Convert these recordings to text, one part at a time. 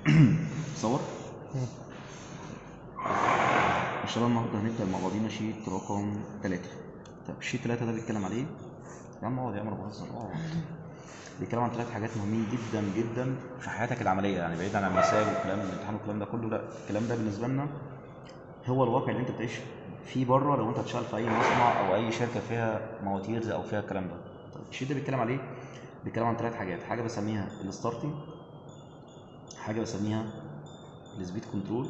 صور ان شاء الله النهارده هنبدا مع بعضينا شيت رقم 3 طب الشيت 3 ده بيتكلم على ايه يا عم اقعد يا عم انا بهزر اقعد بيتكلم عن ثلاث حاجات مهمين جدا جدا في حياتك العمليه يعني بعيدا عن المسائل والكلام الامتحان والكلام ده كله لا الكلام ده بالنسبه لنا هو الواقع اللي انت بتعيش فيه بره لو انت هتشتغل في اي مصنع او اي شركه فيها مواتير او فيها الكلام ده طيب الشيت ده بيتكلم على ايه بيتكلم عن ثلاث حاجات حاجه بسميها الستارتنج حاجه بسميها السبيد كنترول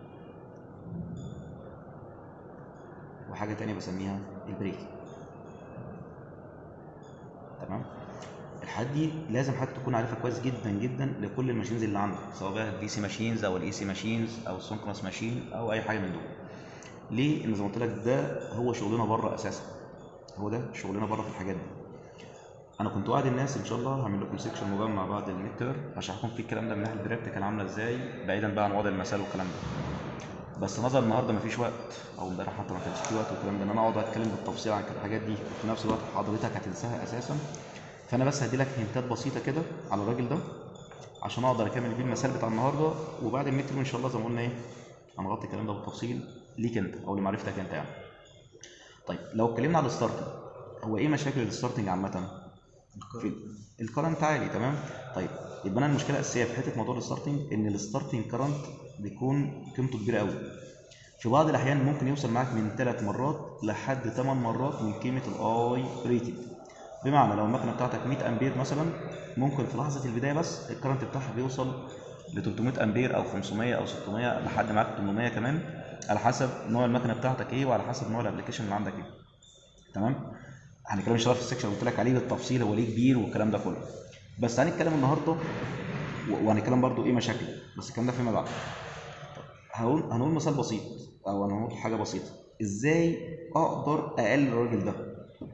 وحاجه تانية بسميها البريك تمام الحاجات دي لازم حضرتك تكون عارفها كويس جدا جدا لكل الماشينز اللي عندك سواء بقى الدي سي ماشينز او الاي سي ماشينز او السونكرونس ماشين او اي حاجه من دول ليه ان زي ما قلت لك ده هو شغلنا بره اساسا هو ده شغلنا بره في الحاجات دي انا كنت وعد الناس ان شاء الله هعمل لكم سيكشن مجمع بعد الميد تيرم هشرح لكم فيه الكلام ده من ناحيه البراكتيكال عامله ازاي بعيدا بقى عن وضع المثال والكلام ده بس نظر النهارده مفيش وقت او امبارح حتى ما كانش فيه وقت والكلام ده ان انا اقعد اتكلم بالتفصيل عن الحاجات دي وفي نفس الوقت حضرتك هتنساها اساسا فانا بس هدي لك هنتات بسيطه كده على الراجل ده عشان اقدر اكمل بيه المثال بتاع النهارده وبعد الميد تيرم ان شاء الله زي ما قلنا ايه هنغطي الكلام ده بالتفصيل ليك انت او لمعرفتك انت يعني طيب لو اتكلمنا على الستارتنج هو ايه مشاكل الستارتنج عامه في الكرنت عالي تمام طيب يبقى انا المشكله الاساسيه في حته موضوع الستارتنج ان الستارتنج كرنت بيكون قيمته كبيره قوي في بعض الاحيان ممكن يوصل معاك من 3 مرات لحد 8 مرات من قيمه الاي ريتد بمعنى لو المكنه بتاعتك 100 امبير مثلا ممكن في لحظه البدايه بس الكرنت بتاعها بيوصل ل 300 امبير او 500 او 600 لحد معاك 800 كمان على حسب نوع المكنه بتاعتك ايه وعلى حسب نوع الابلكيشن اللي عندك ايه تمام هنتكلم ان شاء الله في السكشن قلت لك عليه بالتفصيل هو ليه كبير والكلام ده كله بس هنتكلم النهارده و- وهنتكلم برضو ايه مشاكله بس الكلام ده فيما بعد هقول هنقول مثال بسيط او هنقول حاجه بسيطه ازاي اقدر اقلل الراجل ده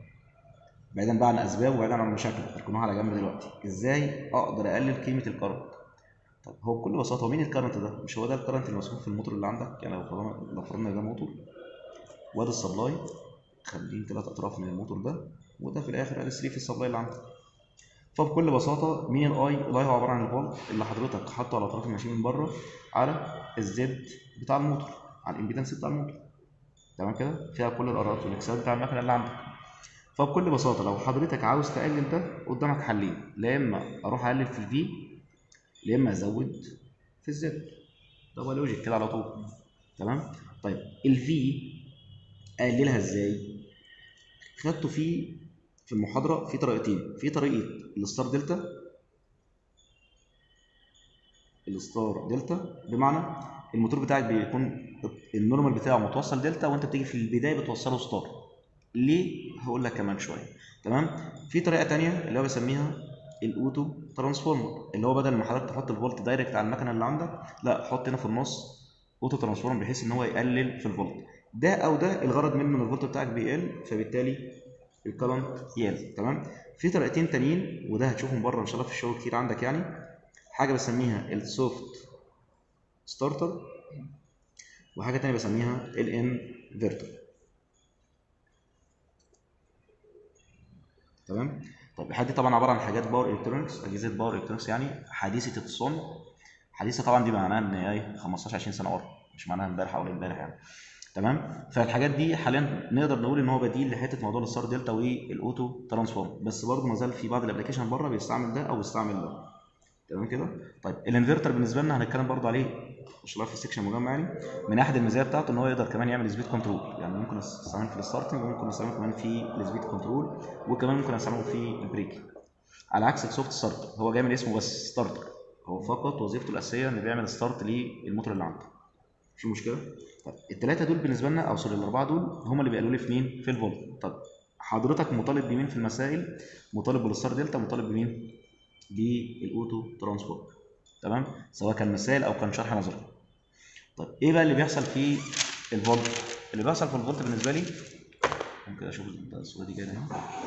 بعيدا بقى عن اسباب وبعيدا عن مشاكل اركنوها على جنب دلوقتي ازاي اقدر اقلل قيمه الكرنت طب هو بكل بساطه هو مين الكرنت ده مش هو ده الكرنت المسؤول في الموتور اللي عندك يعني لو فرضنا لو فرضنا ده موتور وادي السبلاي خليه ثلاث اطراف من الموتور ده وده في الاخر ادي 3 في السبلاي اللي عندك فبكل بساطه مين الاي الاي هو عباره عن الفولت اللي حضرتك حاطه على اطراف الماشين من بره على الزد بتاع الموتور على الامبيدنس بتاع الموتور تمام كده فيها كل الارات والاكسات بتاع المكنه اللي عندك فبكل بساطه لو حضرتك عاوز تقلل ده قدامك حلين لا اما اروح اقلل في الفي يا اما ازود في الزد ده هو لوجيك كده على طول تمام طيب الفي اقللها ازاي خدته في في المحاضره في طريقتين في طريقه الستار دلتا الستار دلتا بمعنى الموتور بتاعك بيكون النورمال بتاعه متوصل دلتا وانت بتيجي في البدايه بتوصله ستار ليه هقول لك كمان شويه تمام في طريقه تانية اللي هو بيسميها الاوتو ترانسفورمر اللي هو بدل ما حضرتك تحط الفولت دايركت على المكنه اللي عندك لا حط هنا في النص اوتو ترانسفورمر بحيث ان هو يقلل في الفولت ده او ده الغرض منه ان الفولت بتاعك بيقل فبالتالي الكرنت يقل تمام في طريقتين تانيين وده هتشوفهم بره ان شاء الله في الشغل كتير عندك يعني حاجه بسميها السوفت ستارتر وحاجه تانية بسميها الانفرتر تمام طب الحاجات دي طبعا عباره عن حاجات باور الكترونكس اجهزه باور الكترونكس يعني حديثه الصنع حديثه طبعا دي معناها ان ايه 15 20 سنه ورا مش معناها امبارح او امبارح يعني تمام فالحاجات دي حاليا نقدر نقول ان هو بديل لحته موضوع الستار دلتا والاوتو ترانسفورم بس برضه ما زال في بعض الابلكيشن بره بيستعمل ده او بيستعمل ده تمام كده طيب الانفرتر بالنسبه لنا هنتكلم برضه عليه ان شاء الله في السكشن مجمع يعني من احد المزايا بتاعته ان هو يقدر كمان يعمل سبيد كنترول يعني ممكن استعمله في الستارتنج وممكن استعمله كمان في السبيد كنترول وكمان ممكن استعمله في البريك على عكس السوفت ستارتر هو جاي من اسمه بس ستارتر هو فقط وظيفته الاساسيه انه بيعمل ستارت للموتور اللي عندك في مشكله طب الثلاثه دول بالنسبه لنا او سوري الاربعه دول هم اللي بيقالوا لي في مين في الفولت طب حضرتك مطالب بمين في المسائل مطالب بالستار دلتا مطالب بمين بالاوتو ترانسفورم تمام سواء كان مسائل او كان شرح نظري طيب ايه بقى اللي بيحصل في الفولت اللي بيحصل في الفولت بالنسبه لي ممكن اشوف الصوره دي جايه هنا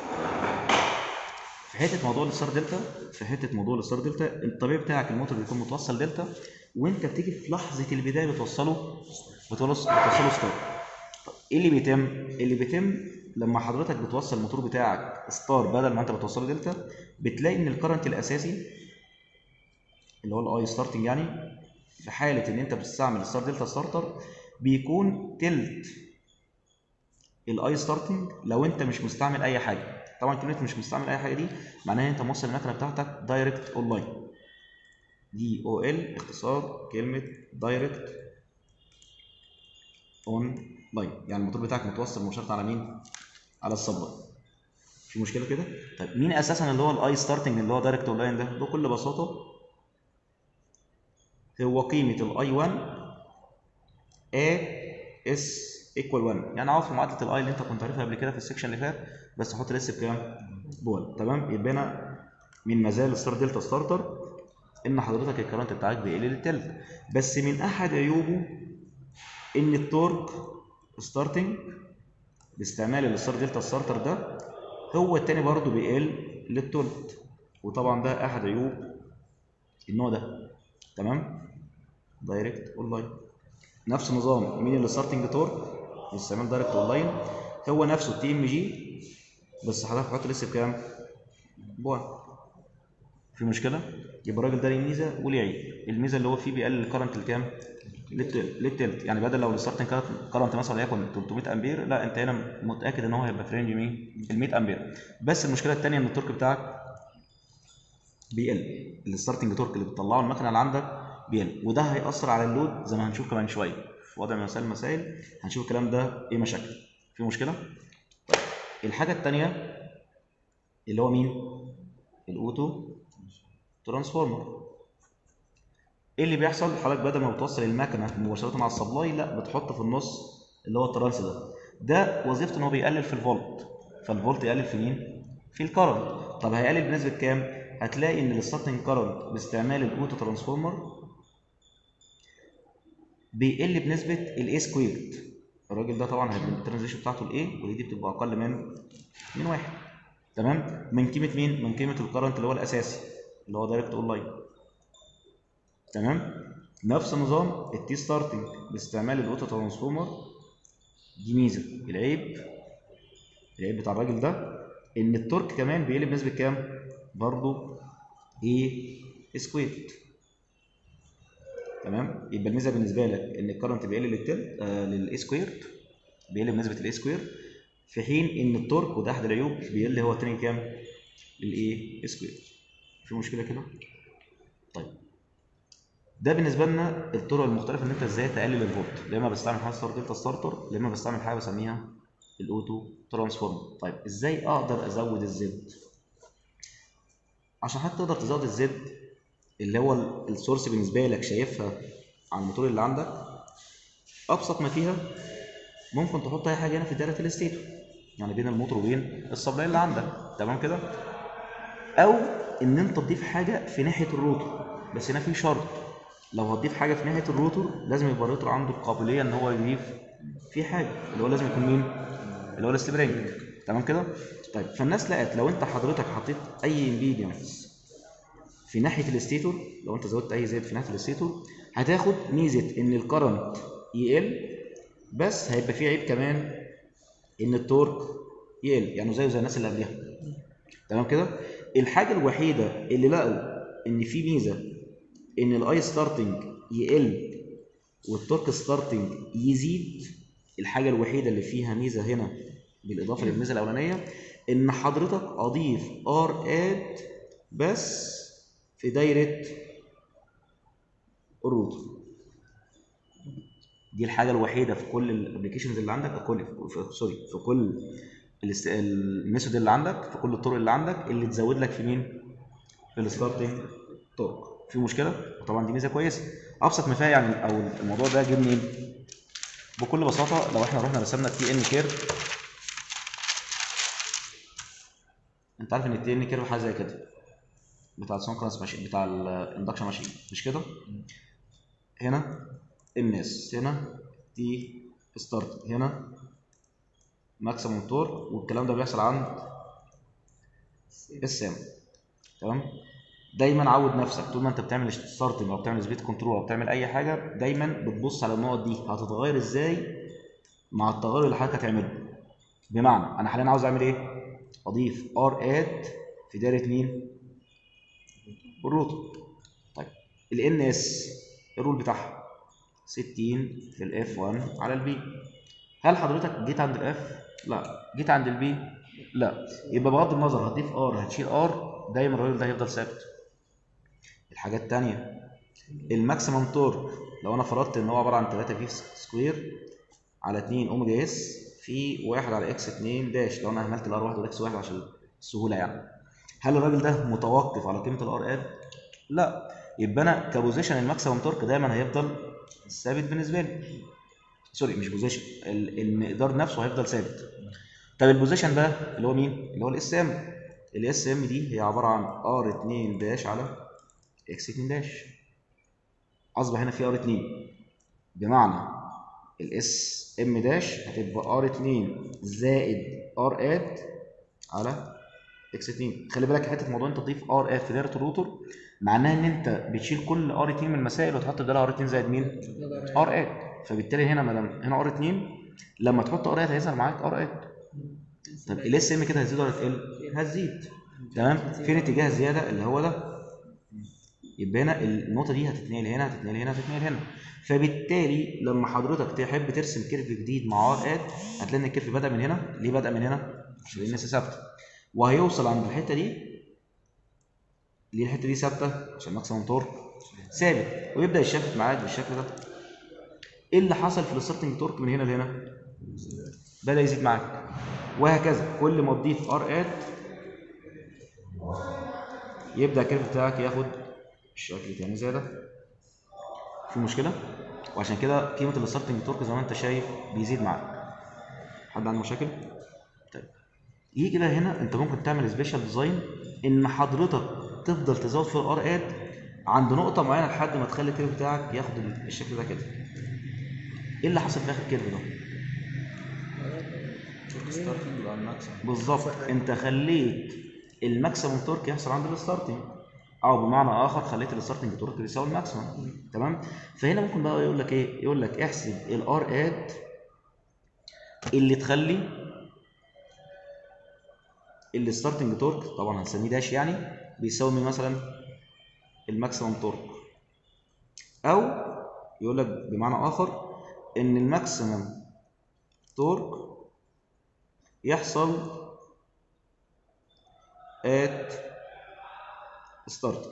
في حته موضوع الستار دلتا في حته موضوع الستار دلتا الطبيعي بتاعك الموتور بيكون متوصل دلتا وانت بتيجي في لحظه البدايه بتوصله بتوصله بتوصله ستار طب ايه اللي بيتم اللي بيتم لما حضرتك بتوصل الموتور بتاعك ستار بدل ما انت بتوصله دلتا بتلاقي ان الكرنت الاساسي اللي هو الاي ستارتنج يعني في حاله ان انت بتستعمل الستار دلتا ستارتر بيكون تلت الاي ستارتنج لو انت مش مستعمل اي حاجه طبعا كلمه مش مستعمل اي حاجه دي معناها ان انت موصل المكنه بتاعتك دايركت اون لاين دي او ال اختصار كلمه دايركت اون لاين يعني الموتور بتاعك متوصل مباشره على مين على السبلاي في مشكله كده طيب مين اساسا اللي هو الاي ستارتنج اللي هو دايركت اون لاين ده بكل بساطه هو قيمه الاي 1 ا اس ايكوال 1 يعني عارف معادله الاي اللي انت كنت عارفها قبل كده في السكشن اللي فات بس احط الاس بكام؟ بول تمام يبقى انا من مزايا ستار دلتا ستارتر ان حضرتك الكرنت بتاعك بيقل للتلت بس من احد عيوبه ان التورك ستارتنج باستعمال الستار دلتا ستارتر ده هو التاني برضه بيقل للتلت وطبعا ده احد عيوب النوع ده تمام دايركت اونلاين نفس نظام مين الستارتنج تورك باستعمال دايركت اونلاين هو نفسه التي ام جي بس حضرتك هتحط لسه بكام؟ بوان في مشكله؟ يبقى الراجل ده ليه ميزه وليه عيب الميزه اللي هو فيه بيقلل الكرنت لكام؟ للتلت للتلت يعني بدل لو الستارتنج كرنت مثلا وليكن 300 امبير لا انت هنا متاكد ان هو هيبقى في رينج مين؟ ال 100 امبير بس المشكله الثانيه ان التورك بتاعك بيقل الستارتنج تورك اللي بتطلعه المكنه اللي عندك بيقل وده هيأثر على اللود زي ما هنشوف كمان شويه في وضع من مسائل المسائل هنشوف الكلام ده ايه مشاكل في مشكله؟ طيب الحاجه الثانيه اللي هو مين؟ الاوتو ترانسفورمر ايه اللي بيحصل حضرتك بدل ما بتوصل المكنه مباشره على السبلاي لا بتحط في النص اللي هو الترانس ده ده وظيفته ان هو بيقلل في الفولت فالفولت يقلل في مين في الكرنت طب هيقلل بنسبه كام هتلاقي ان الستارتنج كرنت باستعمال الاوتو ترانسفورمر بيقل بنسبه الاي سكويرد الراجل ده طبعا هيبقى الترانزيشن بتاعته الايه والدي بتبقى اقل من من واحد تمام من قيمه مين من قيمه الكرنت اللي هو الاساسي اللي هو دايركت اون لاين تمام نفس النظام التي ستارتنج باستعمال الاوتو ترانسفورمر دي ميزه العيب العيب بتاع الراجل ده ان التورك كمان بيقلب بنسبه كام برضه ايه سكويرد تمام يبقى الميزه بالنسبه لك ان الكرنت بيقل للتل آه للاي سكويرد بيقل بنسبه الاي سكوير في حين ان التورك وده احد العيوب بيقل هو التاني كام للايه سكوير في مشكله كده طيب ده بالنسبه لنا الطرق المختلفه ان انت ازاي تقلل الفولت يا اما بستعمل حاجه ستار دلتا ستارتر يا اما بستعمل حاجه بسميها الاوتو ترانسفورمر طيب ازاي اقدر ازود الزد عشان حتى تقدر تزود الزد اللي هو السورس بالنسبه لك شايفها على الموتور اللي عندك ابسط ما فيها ممكن تحط اي حاجه هنا في دايره الاستيتور يعني بين الموتور وبين السبلاي اللي عندك تمام كده او ان انت تضيف حاجه في ناحيه الروتور بس هنا في شرط لو هتضيف حاجه في ناحيه الروتور لازم يبقى الروتور عنده القابليه ان هو يضيف في حاجه اللي هو لازم يكون مين اللي هو السبرينج تمام كده طيب فالناس لقت لو انت حضرتك حطيت اي امبيدنس في ناحيه الاستيتور لو انت زودت اي زيت في ناحيه الاستيتور هتاخد ميزه ان الكرنت يقل بس هيبقى فيه عيب كمان ان التورك يقل يعني زيه زي الناس اللي قبلها تمام كده الحاجه الوحيده اللي لقوا ان في ميزه ان الاي ستارتنج يقل والتورك ستارتنج يزيد الحاجه الوحيده اللي فيها ميزه هنا بالاضافه للميزه الاولانيه ان حضرتك اضيف ار اد بس في دايره الروتر دي الحاجه الوحيده في كل الابلكيشنز اللي عندك كل في سوري في كل الاست- الميثود اللي عندك في كل الطرق اللي عندك اللي تزود لك في مين في الستارتنج تورك في مشكله وطبعا دي ميزه كويسه ابسط مثال يعني او الموضوع ده جه منين بكل بساطه لو احنا رحنا رسمنا تي ان كيرف انت عارف ان التي ان كيرف حاجه زي كده بتاع السونكرنس ماشين بتاع الاندكشن ماشين مش كده هنا الناس هنا دي ستارت هنا ماكسيموم تور والكلام ده بيحصل عند السام تمام دايما عود نفسك طول ما انت بتعمل ستارتنج او بتعمل سبيد كنترول او بتعمل اي حاجه دايما بتبص على النقط دي هتتغير ازاي مع التغير اللي حضرتك هتعمله بمعنى انا حاليا عاوز اعمل ايه اضيف ار اد في دايره مين الروتر طيب الان اس الرول بتاعها 60 في الاف 1 على البي هل حضرتك جيت عند الاف لا جيت عند البي لا يبقى بغض النظر هتضيف ار هتشيل ار دايما الراجل ده هيفضل ثابت الحاجه الثانيه الماكسيمم تورك لو انا فرضت ان هو عباره عن 3 في سكوير على 2 اوميجا اس في 1 على اكس 2 داش لو انا اهملت الار 1 والاكس 1 عشان السهوله يعني هل الراجل ده متوقف على قيمه الار اد لا يبقى انا كبوزيشن الماكسيمم تورك دايما هيفضل ثابت بالنسبه لي سوري مش بوزيشن المقدار نفسه هيفضل ثابت طب البوزيشن بقى اللي هو مين اللي هو الاس ام الاس ام دي هي عباره عن ار 2 داش على اكس 2 داش اصبح هنا في ار 2 بمعنى الاس ام داش هتبقى ار 2 زائد ار اد على اكس 2 خلي بالك حته موضوع انت تضيف ار اف في دايره الروتور معناها ان انت بتشيل كل ار 2 من المسائل وتحط بدالها ار 2 زائد مين؟ ار اد فبالتالي هنا ما دام هنا ار 2 لما تحط ار اد هيظهر معاك ار اد طب الاس ام كده هتزيد ولا تقل؟ هتزيد تمام فين اتجاه الزياده اللي هو ده يبقى هنا النقطه دي هتتنقل هنا هتتنقل هنا هتتنقل هنا فبالتالي لما حضرتك تحب ترسم كيرف جديد مع ار اد هتلاقي ان الكيرف بدا من هنا ليه بدا من هنا عشان الناس ثابته وهيوصل عند الحته دي ليه الحته دي ثابته عشان ماكسيمم تورك ثابت ويبدا يشفت معاك بالشكل ده ايه اللي حصل في الستارتنج تورك من هنا لهنا بدا يزيد معاك وهكذا كل ما تضيف ار اد يبدا الكيرف بتاعك ياخد الشكل تاني زي ده في مشكله وعشان كده قيمه الستارتنج تورك زي ما انت شايف بيزيد معاك حد عنده مشاكل طيب يجي بقى هنا انت ممكن تعمل سبيشال ديزاين ان حضرتك تفضل تزود في الار اد عند نقطه معينه لحد ما تخلي الكيرف بتاعك ياخد الشكل ده كده ايه اللي حصل في اخر الكيرف ده ستارتنج على الماكسيمم بالظبط انت خليت الماكسيمم تورك يحصل عند الستارتنج او بمعنى اخر خليت الستارتنج تورك يساوي الماكسيمم تمام فهنا ممكن بقى يقول لك ايه يقول لك احسب الار اد اللي تخلي الستارتنج تورك طبعا هنسميه داش يعني بيساوي مين مثلا الماكسيمم تورك او يقول لك بمعنى اخر ان الماكسيمم تورك يحصل at starting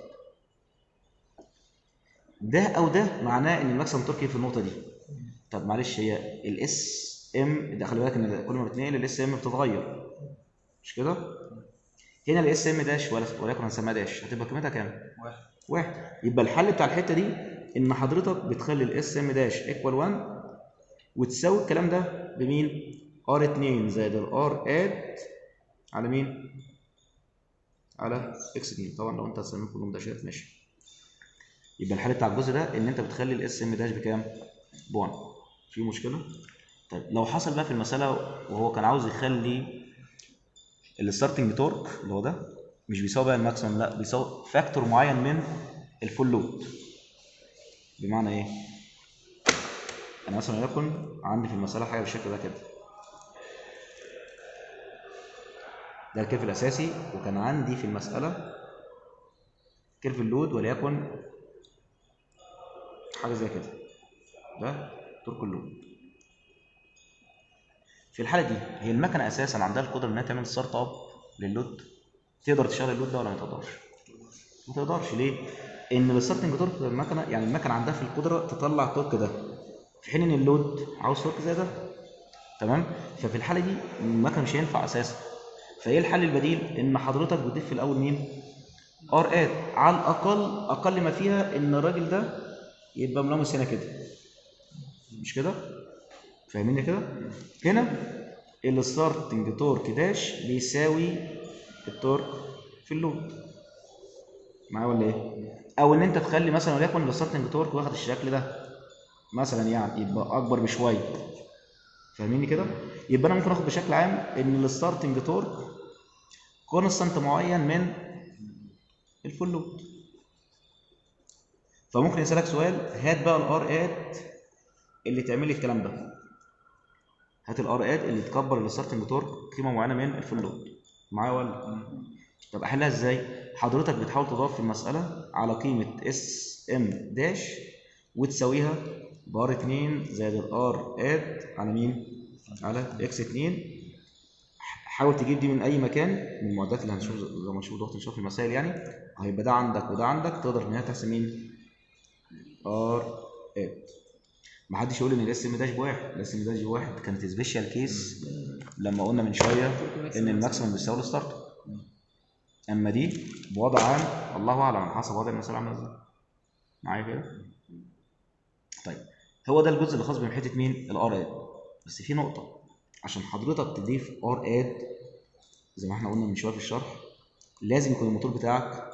ده او ده معناه ان الماكسيمم تورك في النقطه دي طب معلش هي الاس ام ده خلي بالك ان كل ما بتنقل الاس ام بتتغير مش كده هنا الاس ام داش ولا- وليكن هنسميها داش هتبقى قيمتها كام واحد واحد يبقى الحل بتاع الحته دي ان حضرتك بتخلي الاس ام داش ايكوال 1 وتساوي الكلام ده بمين ار 2 زائد الار اد على مين على اكس 2 طبعا لو انت هتسميهم كلهم داشات ماشي يبقى الحل بتاع الجزء ده ان انت بتخلي الاس ام داش بكام ب 1 في مشكله طيب لو حصل بقى في المساله وهو كان عاوز يخلي الستارتنج تورك اللي هو ده مش بيساوي بقى الماكسيمم لا بيساوي فاكتور معين من الفول لود بمعنى ايه انا مثلا وليكن عندي في المساله حاجه بالشكل ده كده ده الكيرف الاساسي وكان عندي في المساله كيرف اللود وليكن حاجه زي كده ده تورك اللود في الحاله دي هي المكنه اساسا عندها القدره انها تعمل ستارت اب للود تقدر تشغل اللود ده ولا ما تقدرش ما تقدرش ليه ان الستارتنج تورك المكنه يعني المكنه عندها في القدره تطلع التورك ده في حين ان اللود عاوز تورك زي ده تمام ففي الحاله دي المكنه مش هينفع اساسا فايه الحل البديل ان حضرتك بتضيف في الاول مين ار اد على الاقل اقل ما فيها ان الراجل ده يبقى ملامس هنا كده مش كده فاهميني كده هنا الستارتنج تورك داش بيساوي التورك في اللود معايا ولا ايه او ان انت تخلي مثلا وليكن الستارتنج تورك واخد الشكل ده مثلا يعني يبقى اكبر بشويه فاهميني كده يبقى انا ممكن اخد بشكل عام ان الستارتنج تورك كونستانت معين من الفول لود فممكن يسالك سؤال هات بقى الار اد اللي تعمل لي الكلام ده هات الار اد اللي تكبر الستارتنج تورك قيمه معينه من الفول لود معايا ولا طب احلها ازاي حضرتك بتحاول تضاف في المساله على قيمه اس ام داش وتساويها بار 2 زائد الار اد على مين؟ على اكس 2 حاول تجيب دي من اي مكان من المعدات اللي هنشوف زي ما نشوف دلوقتي نشوف المسائل يعني هيبقى ده عندك وده عندك تقدر ان هي تحسب مين؟ ار اد ما حدش يقول ان الاس ام داش بواحد الاس ام داش بواحد كانت سبيشال كيس لما قلنا من شويه ان الماكسيمم بيساوي الستارت اما دي بوضع عام الله اعلم على حسب وضع المسألة عامله ازاي معايا كده طيب هو ده الجزء اللي خاص بحته مين الار اد بس في نقطه عشان حضرتك تضيف ار اد زي ما احنا قلنا من شويه في الشرح لازم يكون الموتور بتاعك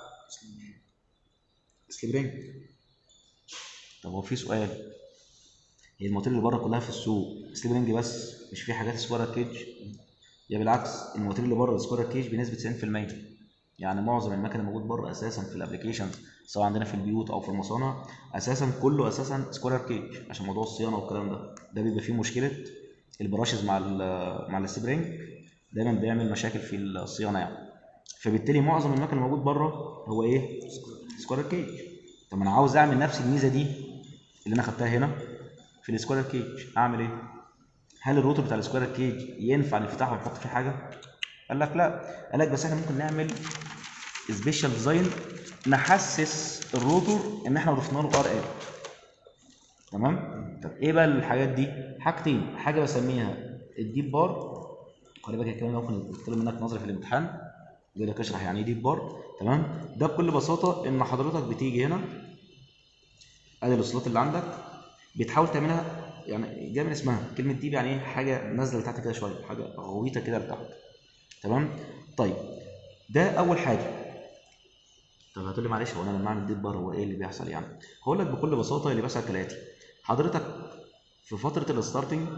سليب رينج طب هو في سؤال هي المواتير اللي بره كلها في السوق سليب رينج بس مش في حاجات سكوير كيج يا بالعكس المواتير اللي بره سكوير كيج بنسبه 90% يعني معظم المكن الموجود بره اساسا في الابلكيشن سواء عندنا في البيوت او في المصانع اساسا كله اساسا سكوير كيج عشان موضوع الصيانه والكلام ده ده بيبقى فيه مشكله البراشز مع ال مع السبرينج دايما بيعمل مشاكل في الصيانه يعني فبالتالي معظم المكن الموجود بره هو ايه سكوير كيج طب انا عاوز اعمل نفس الميزه دي اللي انا خدتها هنا في السكوير كيج اعمل ايه هل الروتر بتاع السكوير كيج ينفع نفتحه ونحط فيه حاجه قال لك لا قال لك بس احنا ممكن نعمل سبيشال ديزاين نحسس الروتور ان احنا ضفنا له ار ال تمام طب ايه بقى الحاجات دي حاجتين حاجه بسميها الديب بار خلي بالك الكلام ده ممكن يطلب منك نظري في الامتحان يقول لك اشرح يعني ايه ديب بار تمام ده بكل بساطه ان حضرتك بتيجي هنا ادي السلوت اللي عندك بتحاول تعملها يعني جاي من اسمها كلمه ديب يعني ايه حاجه نازله لتحت كده شويه حاجه غويطه كده لتحت تمام طيب ده اول حاجه طب هتقول لي معلش هو انا لما اعمل ديب بار هو ايه اللي بيحصل يعني هقول لك بكل بساطه اللي بيحصل كالاتي حضرتك في فتره الستارتنج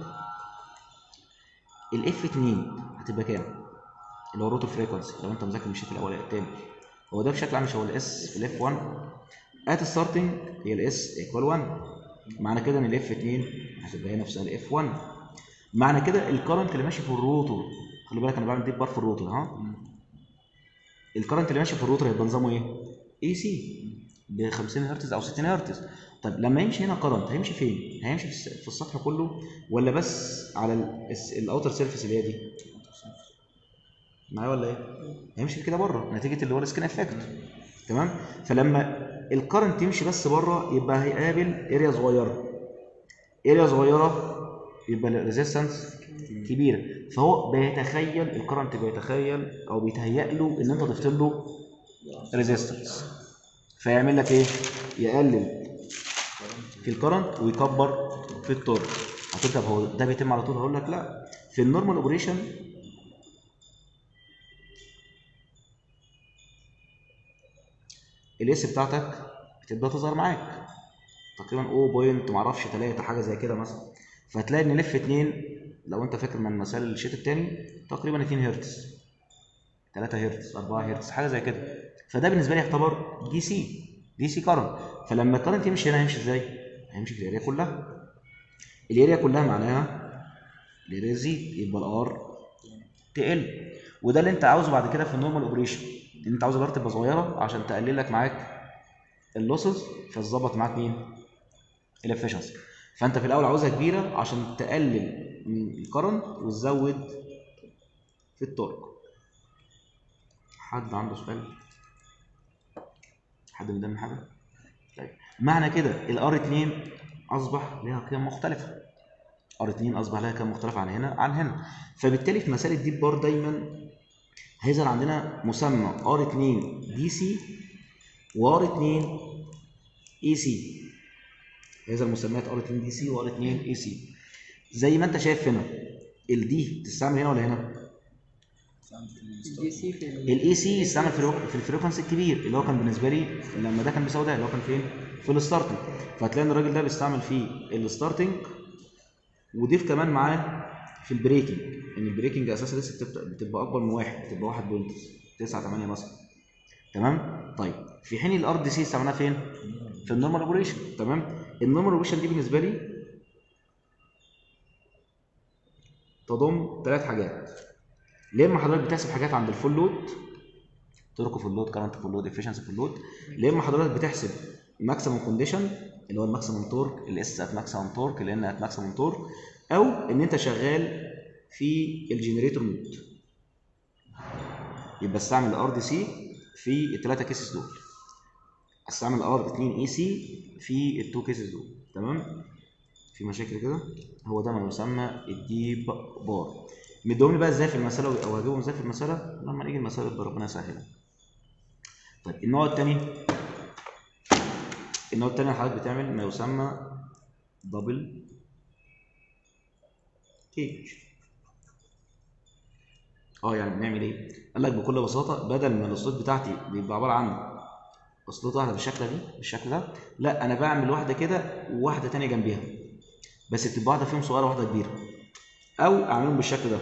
الاف 2 هتبقى كام اللي هو الروتور فريكونسي لو انت مذاكر مشيت الاول الثاني هو ده بشكل عام مش هو الاس في الاف 1 ات ستارتنج هي الاس ايكوال 1 معنى كده ان الاف 2 هتبقى هي نفسها الاف 1 معنى كده الكرنت اللي ماشي في الروتور خلي بالك انا بعمل ديب بار في الروتور ها الكرنت اللي ماشي في الروتور هيبقى نظامه ايه؟ اي سي ب 50 هرتز او 60 هرتز طيب لما يمشي هنا كرنت هيمشي فين؟ هيمشي في الس- في السطح كله ولا بس على الاوتر سيرفيس اللي هي دي؟ معايا ولا ايه؟ هيمشي كده بره نتيجه اللي هو السكين افكت تمام؟ فلما الكرنت يمشي بس بره يبقى هيقابل اريا صغيره اريا صغيره يبقى الريزيستنس كبيره فهو بيتخيل الكرنت بيتخيل او بيتهيأ له ان انت ضفت له ريزيستنس فيعمل لك ايه؟ يقلل في الكرنت ويكبر في التورك هتقول طب هو ده بيتم على طول هقول لك لا في النورمال اوبريشن الاس بتاعتك بتبدا تظهر معاك تقريبا 0 بوينت معرفش 3 حاجه زي كده مثلا فهتلاقي ان الاف 2 لو انت فاكر من مثال الشيت الثاني تقريبا 2 هرتز 3 هرتز 4 هرتز حاجه زي كده فده بالنسبه لي يعتبر دي سي دي سي كارنت فلما الكارنت يمشي هنا هيمشي ازاي؟ هيمشي في الاريا كلها الاريا كلها معناها الاريا تزيد يبقى الار تقل وده اللي انت عاوزه بعد كده في النورمال اوبريشن ان انت عاوز الار تبقى صغيره عشان تقلل لك معاك اللوسز فتظبط معاك مين؟ الافشنسي فانت في الاول عاوزها كبيره عشان تقلل من الكرنت وتزود في التورك حد عنده سؤال حد مدام حاجه طيب معنى كده الار 2 اصبح لها قيم مختلفه ار 2 اصبح لها قيم مختلفه عن هنا عن هنا فبالتالي في مسائل الديب بار دايما هيظهر عندنا مسمى ار 2 دي سي وار 2 اي سي هذا المسميات ار 2 دي سي وار 2 اي سي زي ما انت شايف هنا الدي تستعمل هنا ولا هنا دي سي في ال- الاي سي يستعمل في الو- في الفريكونسي الكبير اللي هو كان بالنسبه لي لما ده كان بيساوي ده اللي هو كان فين في الستارتنج فهتلاقي ان الراجل ده بيستعمل فيه الستارتنج وضيف كمان معاه في البريكنج ان البريكنج اساسا لسه بتبقى, بتبقى اكبر من واحد بتبقى 1.9 8 مثلا تمام طيب في حين الار دي سي استعملناها فين في النورمال اوبريشن تمام النورمال اوبريشن دي بالنسبه لي تضم ثلاث حاجات يا اما حضرتك بتحسب حاجات عند الفول لود تركه فول لود كارنت فول لود افشنسي فول لود يا اما حضرتك بتحسب ماكسيمم كونديشن اللي هو الماكسيمم تورك الاس ات ماكسيمم تورك الان ات ماكسيمم تورك او ان انت شغال في الجنريتور مود يبقى استعمل الار دي سي في الثلاثه كيسز دول استعمل ار 2 اي سي في التو كيسز دول تمام في مشاكل كده هو ده ما يسمى الديب بار مديهم لي بقى ازاي في المساله او هجيبهم ازاي في المساله لما نيجي المساله يبقى ربنا يسهلها طيب النوع الثاني النوع الثاني حضرتك بتعمل ما يسمى دبل كيج اه يعني بنعمل ايه قال لك بكل بساطه بدل ما الاسلوب بتاعتي بيبقى عباره عن اسلوب واحده بالشكل دي بالشكل ده لا انا بعمل واحده كده وواحده تانية جنبيها بس تبقى واحده فيهم صغيره وواحده كبيره او اعملهم بالشكل ده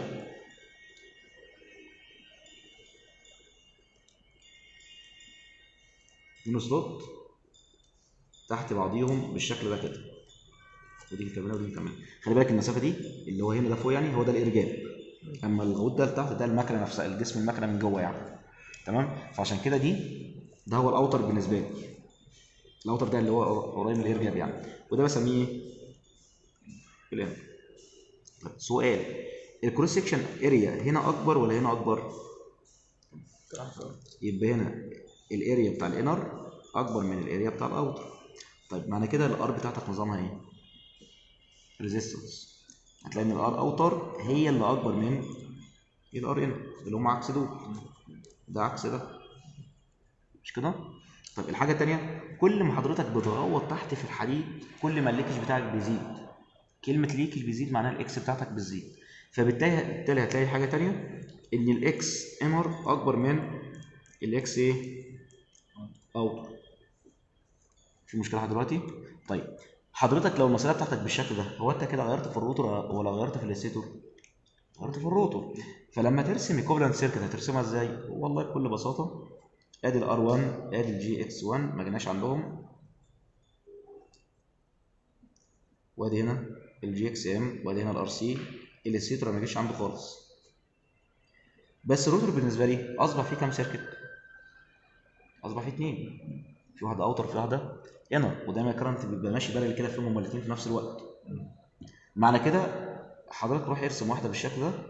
اتنين سلوت تحت بعضيهم بالشكل ده كده ودي كمان ودي كمان خلي بالك المسافه دي اللي هو هنا ده فوق يعني هو ده الارجاب اما الغوط ده لتحت ده المكنه نفسها الجسم المكنه من جوه يعني تمام فعشان كده دي ده هو الاوتر بالنسبه لي الاوتر ده اللي هو قريب من الارجاب يعني وده بسميه ايه الان طيب سؤال الكروس سكشن اريا هنا اكبر ولا هنا اكبر يبقى هنا الاريا بتاع الانر اكبر من الاريا بتاع الاوتر طيب معنى كده الار بتاعتك نظامها ايه ريزيستنس هتلاقي ان الار اوتر هي اللي اكبر من الار انر اللي هم عكس دول ده عكس ده مش كده طيب الحاجه الثانيه كل ما حضرتك بتغوط تحت في الحديد كل ما الليكج بتاعك بيزيد كلمه ليكج بيزيد معناها الاكس بتاعتك بتزيد فبالتالي بالتالي هتلاقي حاجه ثانيه ان الاكس انر اكبر من الاكس ايه اوتر في مشكله لحد دلوقتي طيب حضرتك لو المساله بتاعتك بالشكل ده هو انت كده غيرت في الروتور ولا غيرت في الستيتور غيرت في الروتور فلما ترسم ايكوفالنت سيركت هترسمها ازاي والله بكل بساطه ادي الار 1 ادي الجي اكس 1 ما جيناش عندهم وادي هنا الجي اكس ام وادي هنا الار سي الستيتور ما جيش عنده خالص بس الروتور بالنسبه لي اصبح فيه كام سيركت اصبح فيه اثنين في واحده اوتر في واحده انر ودايما الكرنت بيبقى ماشي بارل كده فيهم هما الاثنين في نفس الوقت معنى كده حضرتك روح ارسم واحده بالشكل ده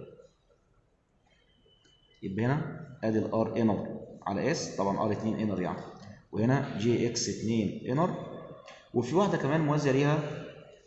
يبقى هنا ادي الار انر على اس طبعا ار 2 انر يعني وهنا جي اكس 2 انر وفي واحده كمان موازيه ليها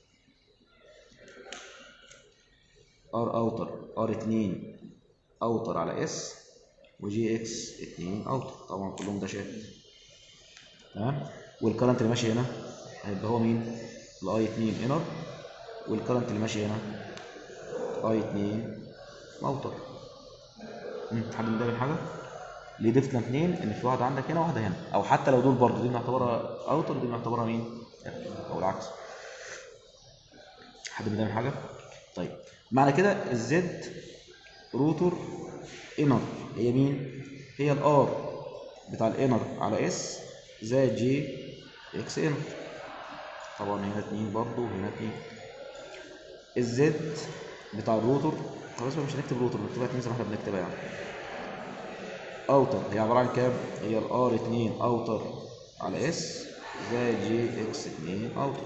ار اوتر ار 2 اوتر على اس وجي اكس 2 اوتر طبعا كلهم ده شايف تمام والكرنت اللي ماشي هنا هيبقى هو مين الاي 2 انر والكرنت اللي ماشي هنا اي 2 اوتر حد مدرب حاجه ليه ضفنا اثنين ان في واحده عندك هنا وواحده هنا او حتى لو دول برضو دي بنعتبرها اوتر ودي بنعتبرها مين او العكس حد مدرب حاجه طيب معنى كده الزد روتور انر هي مين هي الار بتاع الانر على اس زائد جي اكس انر طبعا هنا اتنين برضو وهنا اتنين الزد بتاع الروتور خلاص مش هنكتب روتور نكتبها اتنين زي ما احنا بنكتبها يعني اوتر هي عباره عن كام هي الار 2 اوتر على اس زائد جي اكس 2 اوتر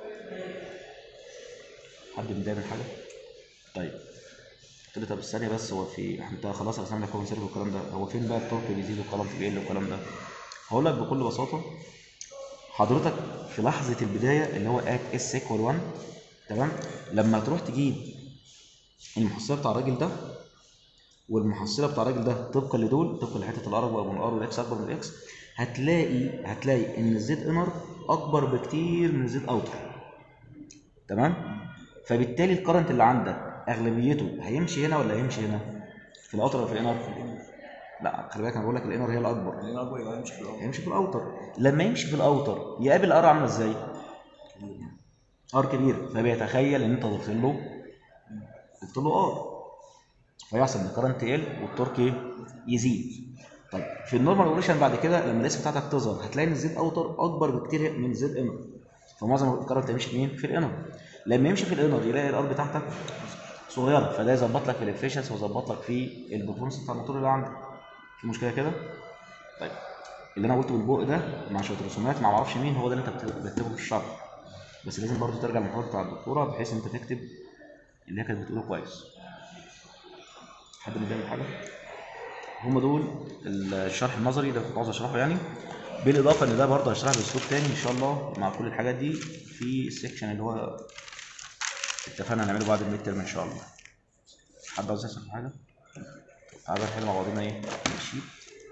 حد مداير حاجه طيب قلت لي طب الثانيه بس هو في انت خلاص رسمنا كون سيرف والكلام ده هو فين بقى التورك بيزيد والكلام في بيقل والكلام ده هقول لك بكل بساطه حضرتك في لحظه البدايه اللي هو ات اس ايكوال 1 تمام لما تروح تجيب المحصله بتاع الراجل ده والمحصله بتاع الراجل ده طبقا لدول طبقا لحته الار اكبر من الار والاكس اكبر من الاكس هتلاقي هتلاقي ان الزد انر اكبر بكتير من الزد اوتر تمام فبالتالي الكرنت اللي عندك اغلبيته هيمشي هنا ولا هيمشي هنا في الاوتر ولا في الانر لا خلي بالك انا بقول لك الانر هي الاكبر الأكبر يبقى يمشي في الأول هيمشي في الاوتر لما يمشي في الاوتر يقابل ار عامله ازاي ار كبير فبيتخيل ان انت ضفت له ضفت له ار فيحصل ان الكرنت يقل والتورك ايه يزيد طيب في النورمال اوبريشن بعد كده لما الاس بتاعتك تظهر هتلاقي ان الزد اوتر اكبر بكتير من زد انر فمعظم الكرنت هيمشي في مين في الانر لما يمشي في الانر يلاقي الار بتاعتك صغيره فده يظبط لك في الافشنس ويظبط لك في البرفورمانس بتاع الموتور اللي عندك في مشكله كده طيب اللي انا قلته بالبوق ده مع شويه رسومات ما اعرفش مين هو ده اللي انت بت- بتكتبه في الشرح بس لازم برضه ترجع المحاضره بتاع الدكتوره بحيث انت تكتب اللي هي كانت بتقوله كويس حد اللي بيعمل حاجه هم دول الشرح النظري ده كنت عاوز اشرحه يعني بالاضافه ان ده برضه هشرح باسلوب تاني ان شاء الله مع كل الحاجات دي في السكشن اللي هو اتفقنا نعمله بعد الميد ترم ان شاء الله حد عاوز يسال في حاجه تعالى نحل مع بعضنا ايه الشيت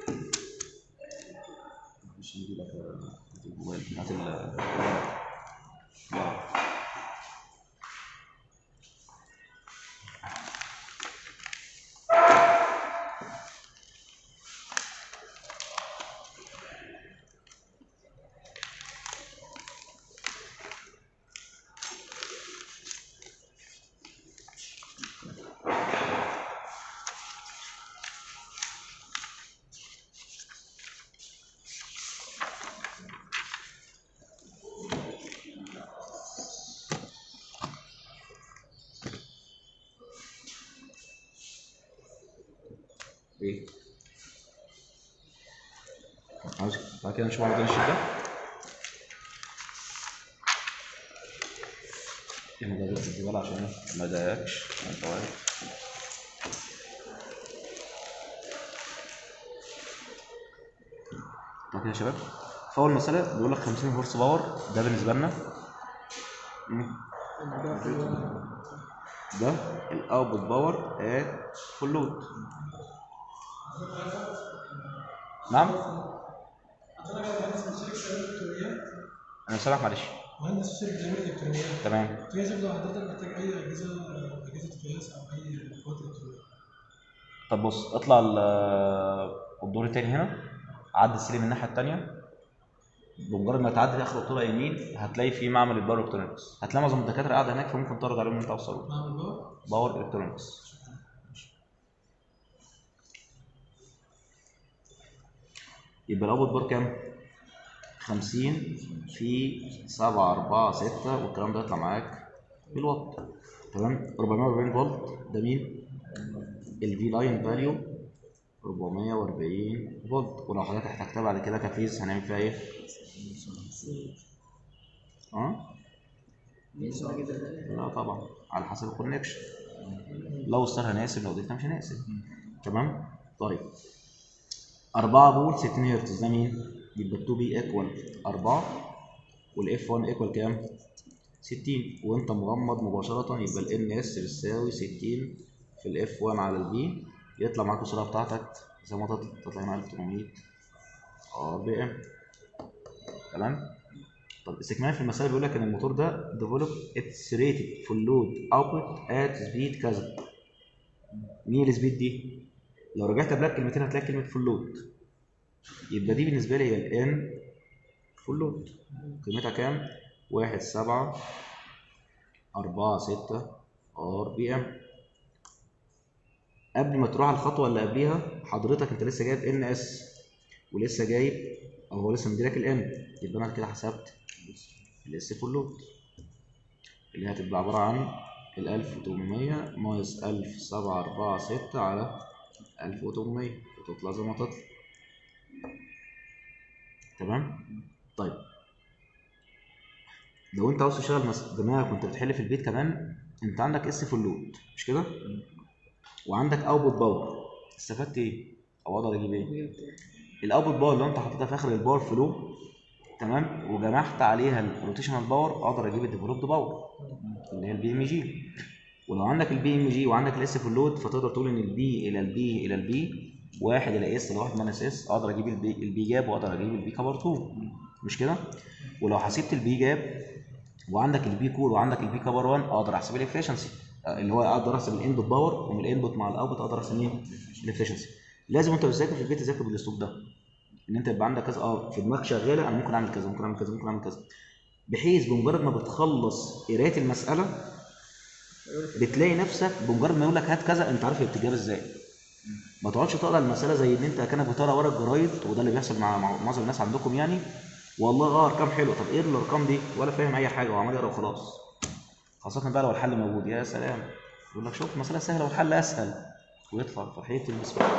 مش نجيب لك الموبايل هات ال ايه عاوز بعد كده نشوف عرض الشيت ده هنا ده بس الزبالة عشان إيه؟ ما اضايقكش انت واقف بعد كده يا شباب فاول مسألة بيقول لك 50 هورس باور ده بالنسبة لنا مم. ده الاوتبوت باور ات فول لود نعم انا سامعك معلش مهندس شركه جمهوريه الالكترونيات تمام قياس لو حضرتك محتاج اي اجهزه اجهزه قياس او اي ادوات الكترونيه طب بص اطلع ال- الدور التاني هنا عدي السلم الناحيه التانيه بمجرد ما تعدي اخر الطرق يمين هتلاقي في معمل الباور الكترونكس هتلاقي معظم الدكاتره قاعده هناك فممكن تعرض عليهم ان انت توصلوا معمل باور باور الكترونكس يبقى الاوتبوت بار كام 50 في 7 4 6 والكلام ده يطلع معاك بالوات تمام 440 فولت ده مين الفي لاين فاليو 440 فولت ولو حضرتك احتجتها بعد كده كفيز هنعمل فيها ايه اه لا طبعا على حسب الكونكشن لو ستار هنقسم لو دلتا مش هنقسم تمام طيب 4 فولت 60 هرتز ده مين يبقى 2 بي ايكوال 4 والاف 1 ايكوال كام 60 وانت مغمض مباشره يبقى الان اس بتساوي 60 في الاف 1 على البي يطلع معاك السرعه بتاعتك زي ما تطلع تطلع هنا 1800 ار بي ام تمام طب استكمالا في المسألة بيقول لك ان الموتور ده develop its rated full load output at speed كذا مين السبيد دي؟ لو رجعت قبلها بكلمتين هتلاقي كلمة full load يبقى دي بالنسبة لي هي ال N full load قيمتها كام؟ واحد سبعة أربعة ستة ار بي ام قبل ما تروح على الخطوة اللي قبليها حضرتك انت لسه جايب ان اس ولسه جايب او هو لسه مديلك الان يبقى انا كده حسبت الاس فول لود اللي هتبقى عبارة عن ال 1800 ناقص 1746 على 1800 وتطلع زي ما تطلع تمام طيب لو انت عاوز تشغل مس- دماغك وانت بتحل في البيت كمان انت عندك اس فول لود مش كده وعندك اوتبوت باور استفدت ايه او اقدر اجيب ايه الاوتبوت باور اللي انت حطيتها في اخر الباور فلو تمام وجمعت عليها الروتيشنال باور اقدر اجيب الديفلوبد باور اللي هي البي ام جي ولو عندك البي ام جي وعندك الاس في اللود فتقدر تقول ان البي الى البي الى البي واحد الى اس لواحد ماينس اس اقدر اجيب البي البي جاب واقدر اجيب البي كبر 2 مش كده ولو حسبت البي جاب وعندك البي كور وعندك البي كبر 1 اقدر احسب الافشنسي اللي هو اقدر احسب الانبوت باور ومن الانبوت مع الاوتبوت اقدر احسب مين الافشنسي لازم وانت بتذاكر في البيت تذاكر بالاسلوب ده ان انت يبقى عندك كذا اه في دماغك شغاله انا ممكن اعمل كذا ممكن اعمل كذا ممكن اعمل كذا بحيث بمجرد ما بتخلص قرايه المساله بتلاقي نفسك بمجرد ما يقول لك هات كذا انت عارف هي بتتجاب ازاي ما تقعدش تقرا المساله زي ان انت كانك بتقرا ورا الجرايد وده اللي بيحصل مع مع معظم الناس عندكم يعني والله اه ارقام حلوه طب ايه الارقام دي ولا فاهم اي حاجه وعمال يقرا وخلاص خاصه بقى لو الحل موجود يا سلام يقول لك شوف مساله سهله والحل اسهل ويدفع فرحيه المسبح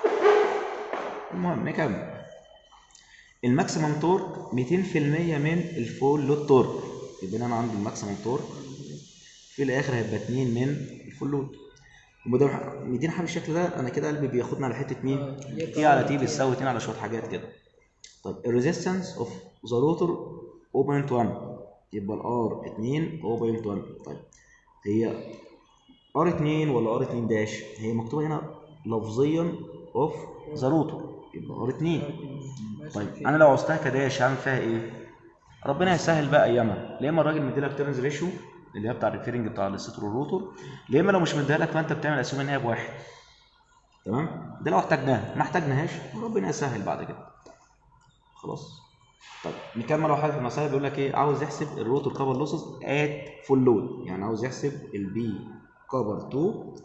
المهم نكمل الماكسيمم تورك 200% من الفول لود تورك يبقى هنا انا عندي الماكسيمم تورك في الاخر هيبقى 2 من الفول لود وما دام مدينا حاجه بالشكل ده انا كده قلبي بياخدنا على حته مين؟ آه، يبقى تي على تي بتساوي 2 على شويه حاجات كده طيب الريزيستنس اوف ذا روتور 0.1 يبقى الار 2 0.1 طيب هي ار 2 ولا ار 2 داش هي مكتوبه هنا لفظيا اوف ذا روتور يبقى ار 2 طيب انا لو عوزتها كداش هعمل فيها ايه ربنا يسهل بقى ايامها يا اما الراجل مديلك تيرنز ريشيو اللي هي بتاع الريفيرنج بتاع الستر والروتور يا اما لو مش مديها لك فانت بتعمل اسيوم ان هي بواحد تمام ده لو احتاجناها ما احتاجناهاش ربنا يسهل بعد كده خلاص طيب نكمل لو حاجه في المسائل بيقول لك ايه عاوز يحسب الروتور كابر لوسز ات فول لود يعني عاوز يحسب البي كابر 2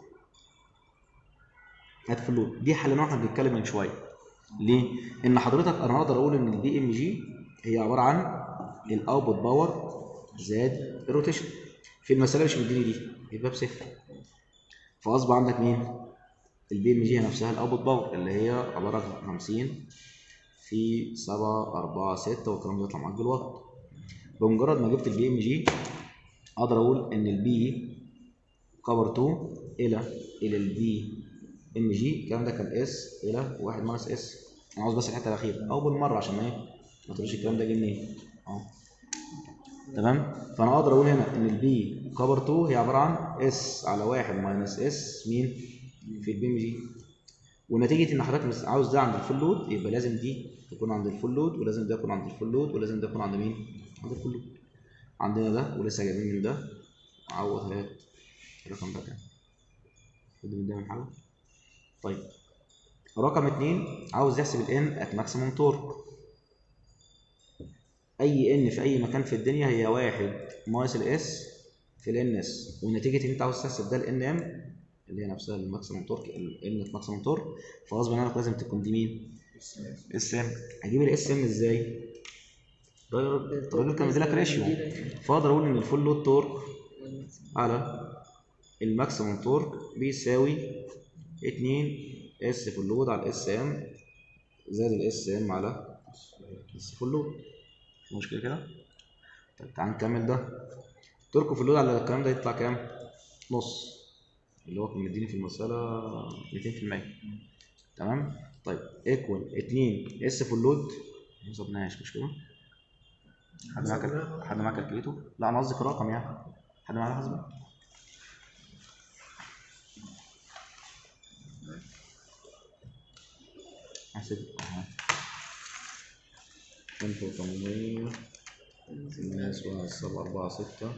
ات فول لود دي حليناها واحنا بنتكلم من شويه ليه؟ ان حضرتك انا اقدر اقول ان البي ام جي هي عباره عن الاوتبوت باور زائد الروتيشن في المساله مش مديني دي يبقى بصفر فاصبح عندك مين؟ البي ام جي هي نفسها الاوتبوت باور اللي هي عباره عن 50 في 7 4 6 والكلام ده يطلع معاك بالوات بمجرد ما جبت البي ام جي اقدر اقول ان البي كفر 2 الى الى البي ام جي الكلام ده كان اس الى 1 ناقص اس انا عاوز بس الحته الاخيره او بالمره عشان ما ايه ما تقولش الكلام ده جه منين اهو تمام فانا اقدر اقول هنا ان البي كفر 2 هي عباره عن اس على 1 ماينس اس مين في البي ام جي ونتيجه ان حضرتك مس- عاوز ده عند الفول لود يبقى لازم دي تكون عند الفول لود ولازم ده يكون عند الفول لود ولازم ده يكون عند مين؟ عند الفول لود عندنا ده ولسه جايبين من ده عوض هات الرقم ده كام؟ خد من ده من حاجه طيب رقم اتنين عاوز يحسب الان ات ماكسيموم تورك اي ان في اي مكان في الدنيا هي واحد ناقص الاس في الان اس ونتيجه ان انت عاوز تحسب ده الان ام اللي هي نفسها الماكسيموم تورك الان ماكسيموم تورك فغصب عنك لازم تكون دي مين؟ اس ام هجيب الاس ام ازاي؟ الراجل الراجل كان مديلك ريشيو فاقدر اقول ان الفول لود تورك على الماكسيموم تورك بيساوي 2 اس فول لود على الاس ام زائد الاس ام على اس فول لود في مشكله كده؟ طيب تعال نكمل ده تركه في اللود على الكلام ده يطلع كام؟ نص اللي هو كان مديني في المسألة 200% تمام؟ طيب ايكوال 2 اس في اللود ما ظبطناهاش مش كده؟ حد معاك حد معاك كالكوليتور؟ لا انا قصدي كرقم يعني حد معاه حاسبة؟ احسب اهو 1800 الناس واحد سبعة أربعة ستة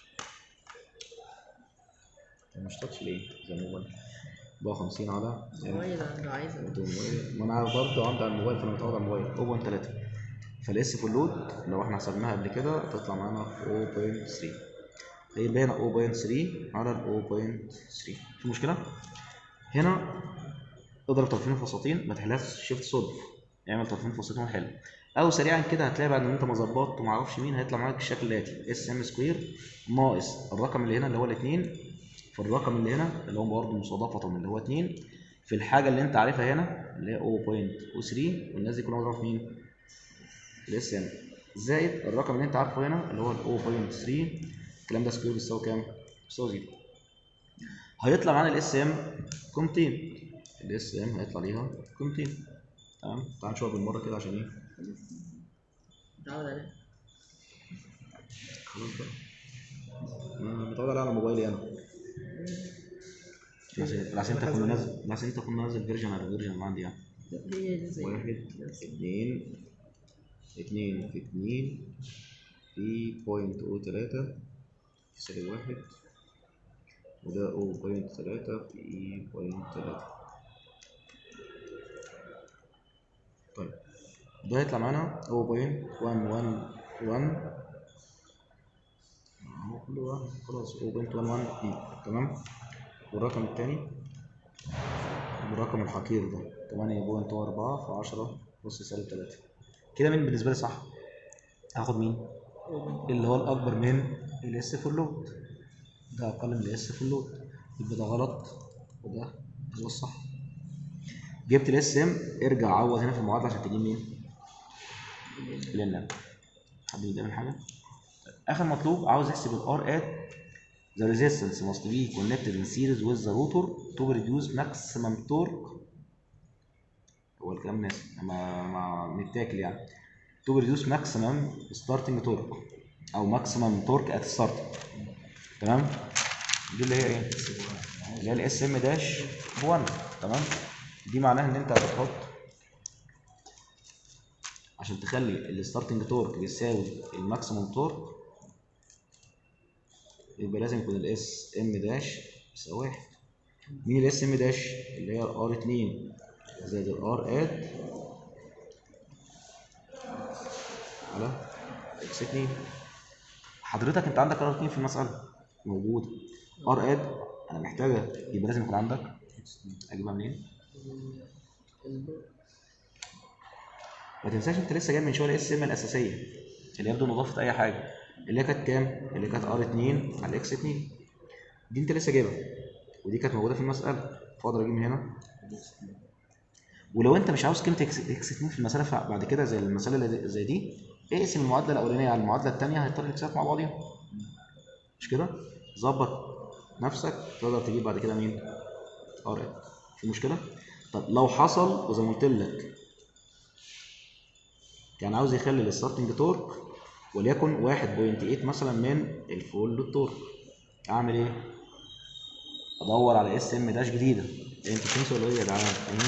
أنت مش تاتش ليه زي الموبايل 54 على موبايل انا عايز الموبايل ما أنا برضه عندي على الموبايل فأنا متعود على الموبايل 0.3 فالاس فول لود لو احنا حسبناها قبل كده تطلع معانا 0.3 هي هنا 0.3 على ال 0.3 في مشكلة؟ هنا اضرب طرفين في وسطين ما تحلهاش شيفت صدف اعمل طرفين في وسطين وحل او سريعا كده هتلاقي بعد ما انت ما ظبطت وما اعرفش مين هيطلع معاك الشكل الاتي اس ام سكوير ناقص الرقم اللي هنا اللي هو الاثنين في الرقم اللي هنا اللي هو برضه مصادفه اللي هو 2 في الحاجه اللي انت عارفها هنا اللي هي 0.03 والناس دي كلها مضروبه في مين؟ الاس ام زائد الرقم اللي انت عارفه هنا اللي هو ال 0.3 الكلام ده سكوير بيساوي كام؟ بيساوي زيرو هيطلع معانا الاس ام قيمتين الاس ام هيطلع ليها قيمتين تمام تعال نشوفها بالمره كده عشان ايه متعود عليه خلاص بقى انا متعود عليها على موبايلي انا عشان عشان انت كنا نازل عشان انت كنا نازل فيرجن على فيرجن اللي عندي يعني هي دي زي واحد اتنين اتنين في اتنين في بوينت او تلاتة في سالب واحد وده او بوينت تلاتة في بوينت تلاتة طيب ده هيطلع معانا او بوينت وان وان وان اهو كله واحد خلاص او بوينت وان وان تمام والرقم التاني الرقم الحقير ده 8.4 في 10 نص سالب 3 كده مين بالنسبه لي صح؟ هاخد مين؟ اللي هو الاكبر من الاس فول لود ده اقل من الاس فول لود يبقى ده غلط وده هو الصح جبت الاس ام ارجع عوض هنا في المعادله عشان تجيب مين؟ الان حد يعمل حاجه؟ طيب. اخر مطلوب عاوز احسب الار ات the resistance must be connected in series with the rotor to produce maximum torque هو الكلام ناس ما ما متاكل يعني to produce maximum starting torque او maximum torque at starting تمام دي اللي هي ايه اللي هي الاس ام داش ب 1 تمام دي معناها ان انت هتحط عشان تخلي الستارتنج تورك بيساوي الماكسيموم تورك يبقى لازم يكون الاس ام داش يساوي واحد مين الاس ام داش اللي هي الار 2 زائد الار اد على اكس 2 حضرتك انت عندك ار 2 في المساله موجود ار اد انا محتاجه يبقى لازم يكون عندك اجيبها منين ما تنساش انت لسه جاي من شويه الاس ام الاساسيه اللي يبدو اضافه اي حاجه اللي هي كانت كام اللي كانت ار 2 على اكس 2 دي انت لسه جايبها ودي كانت موجوده في المساله فاقدر اجيب من هنا ولو انت مش عاوز قيمه اكس اكس 2 في المساله فع- بعد كده زي المساله اللي زي دي اقسم المعادله الاولانيه على المعادله الثانيه هيضطر الاكسات مع بعضيها مش كده ظبط نفسك تقدر تجيب بعد كده مين ار اد في مشكله طب لو حصل وزي ما قلت لك كان عاوز يخلي الستارتنج تورك وليكن 1.8 مثلا من الفول للتورك اعمل ايه ادور على اس ام داش جديده انت تنسى ولا ايه يا جدعان اهي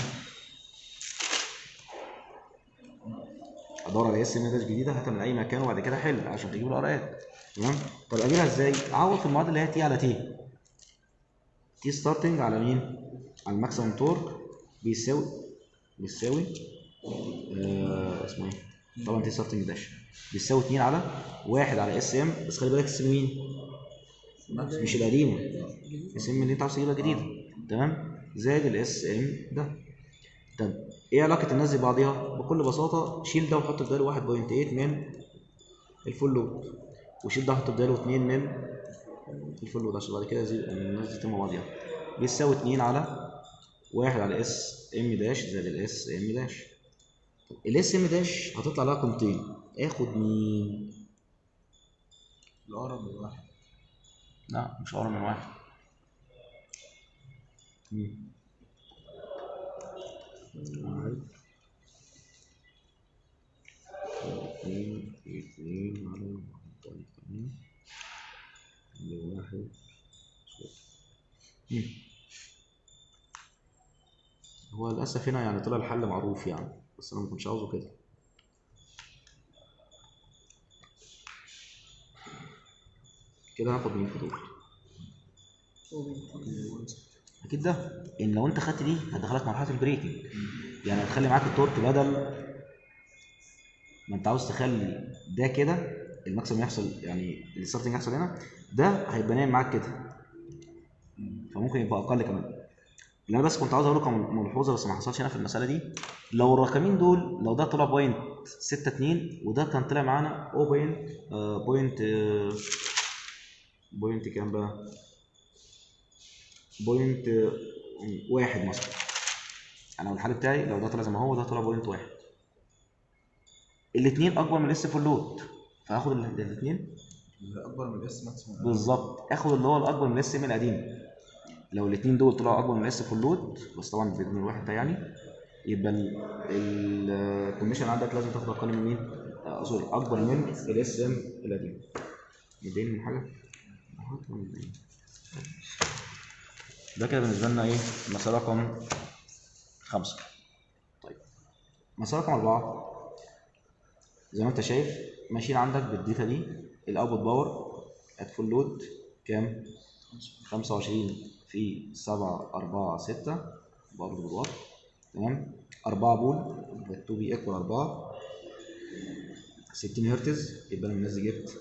ادور على اس ام داش جديده هاتها من اي مكان وبعد كده حل عشان تجيب الارقام تمام طب اجيبها ازاي اعوض في المعادله اللي هي تي على تي تي ستارتنج على مين على الماكسيمم تورك بيساوي بيساوي آه اسمه ايه طبعا تي ستارتنج داش بيساوي 2 على 1 على اس ام بس خلي بالك اس ام مين مش القديمه اس ام اللي انت عاوز تجيبها جديده تمام زائد الاس ام ده طب ايه علاقه الناس دي ببعضيها بكل بساطه شيل ده وحط بداله 1.8 من الفول لود وشيل ده وحط بداله 2 من الفول لود عشان بعد كده يزيد الناس دي تتم بعضيها بيساوي 2 على 1 على اس ام داش زائد الاس ام داش الاس ام داش هتطلع لها قيمتين اخد مين الأقرب لواحد لا مش اقرب من واحد مم. واحد اثنين اثنين على واحد اثنين واحد مم. هو للأسف هنا يعني طلع الحل معروف يعني بس أنا ما كنتش عاوزه كده كده هاخد مين في دول اكيد ده ان لو انت خدت دي هتدخلك مرحله البريكنج يعني هتخلي معاك التورك بدل ما انت عاوز تخلي ده كده الماكسيمم يحصل يعني الستارتنج يحصل هنا ده هيبقى نايم معاك كده فممكن يبقى اقل كمان اللي انا بس كنت عاوز اقول لكم ملحوظه بس ما حصلش هنا في المساله دي لو الرقمين دول لو ده طلع بوينت 6 2 وده كان طلع معانا او بوينت آه بوينت آه بوينت كام بقى بوينت آه، واحد مثلا انا الحل بتاعي لو ده طلع زي ما هو ده طلع بوينت واحد الاثنين اكبر من الاس فول لود فهاخد الاثنين اللي أكبر من الإس ماكسيموم بالظبط اخد اللي هو الاكبر من الاس ام القديم لو الاثنين دول طلعوا اكبر من الاس فول لود بس طبعا بدون الواحد ده يعني يبقى الكوميشن عندك لازم تاخد اقل من مين؟ آه سوري اكبر من الاس ام القديم متضايقين من حاجه؟ هات من متضايقين. ده كده بالنسبه لنا ايه؟ مسألة رقم خمسة طيب مسألة رقم أربعة زي ما أنت شايف ماشيين عندك بالداتا دي الأوتبوت باور ات فول لود كام؟ 25 في 7 4 6 برضه بالوات تمام 4 بول يبقى 2 بي ايكوال 4 60 هرتز يبقى انا الناس دي جبت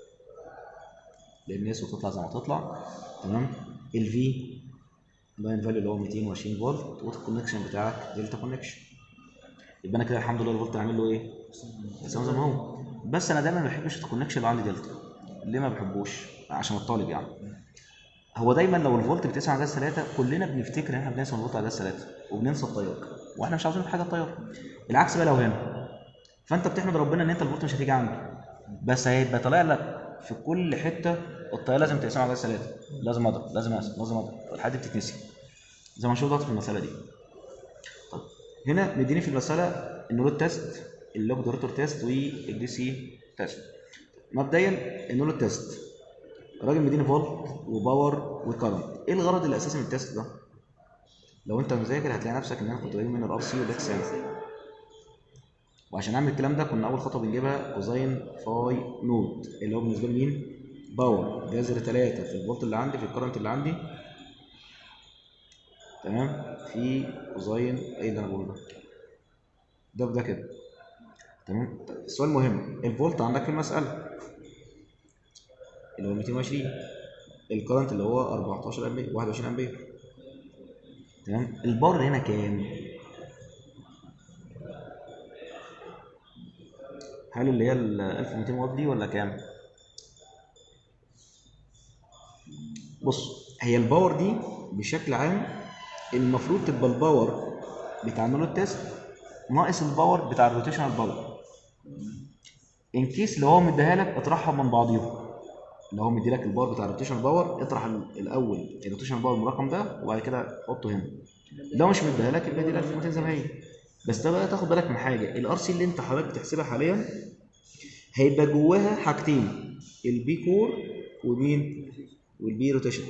للناس وتطلع زي ما تطلع تمام الفي لاين فاليو اللي هو 220 فولت والكونكشن بتاعك دلتا كونكشن يبقى انا كده الحمد لله الفولت عامل له ايه؟ يساوي زي ما هو بس انا دايما ما بحبش الكونكشن اللي عندي دلتا ليه ما بحبوش؟ عشان الطالب يعني هو دايما لو الفولت بتقيس على جهاز 3 كلنا بنفتكر ان احنا بنقيس الفولت على جهاز 3 وبننسى التيار واحنا مش عاوزين في حاجه التيار العكس بقى لو هنا فانت بتحمد ربنا ان انت الفولت مش هتيجي عنده بس هيبقى طالع لك في كل حته الطياره لازم تقسمها على ثلاثه لازم اضرب لازم اقسم لازم اضرب الحاجات دي بتتنسي زي ما هنشوف دلوقتي في المساله دي طب هنا مديني في المساله النولود تيست اللوج دوريتور تيست والدي سي تيست مبدئيا النولود تيست الراجل مديني فولت وباور وكرنت ايه الغرض الاساسي من التيست ده لو انت مذاكر هتلاقي نفسك ان انا كنت بجيب من الار سي والاكس ام وعشان اعمل الكلام ده كنا اول خطوه بنجيبها كوزين فاي نود اللي هو بالنسبه لمين باور جذر 3 في الفولت اللي عندي في الكرنت اللي عندي تمام في كوزين ايه اللي انا بقوله ده ده في ده كده تمام طيب السؤال مهم الفولت عندك في المساله اللي هو 220 الكرنت اللي هو 14 امبير 21 امبير تمام الباور هنا كام هل اللي هي ال 1200 واط دي ولا كام بص هي الباور دي بشكل عام المفروض تبقى الباور بتاع النولو تيست ناقص الباور بتاع الروتيشنال باور ان كيس اللي هو مديها لك اطرحهم من بعضيهم اللي هو مدي لك الباور بتاع الروتيشنال باور اطرح ال- الاول الروتيشنال باور من الرقم ده وبعد كده حطه هنا لو مش مديها لك يبقى دي ال 1200 زي ما هي بس ده بقى تاخد بالك من حاجه الار سي اللي انت حضرتك بتحسبها حاليا هيبقى جواها حاجتين البي كور ومين والبي روتيشن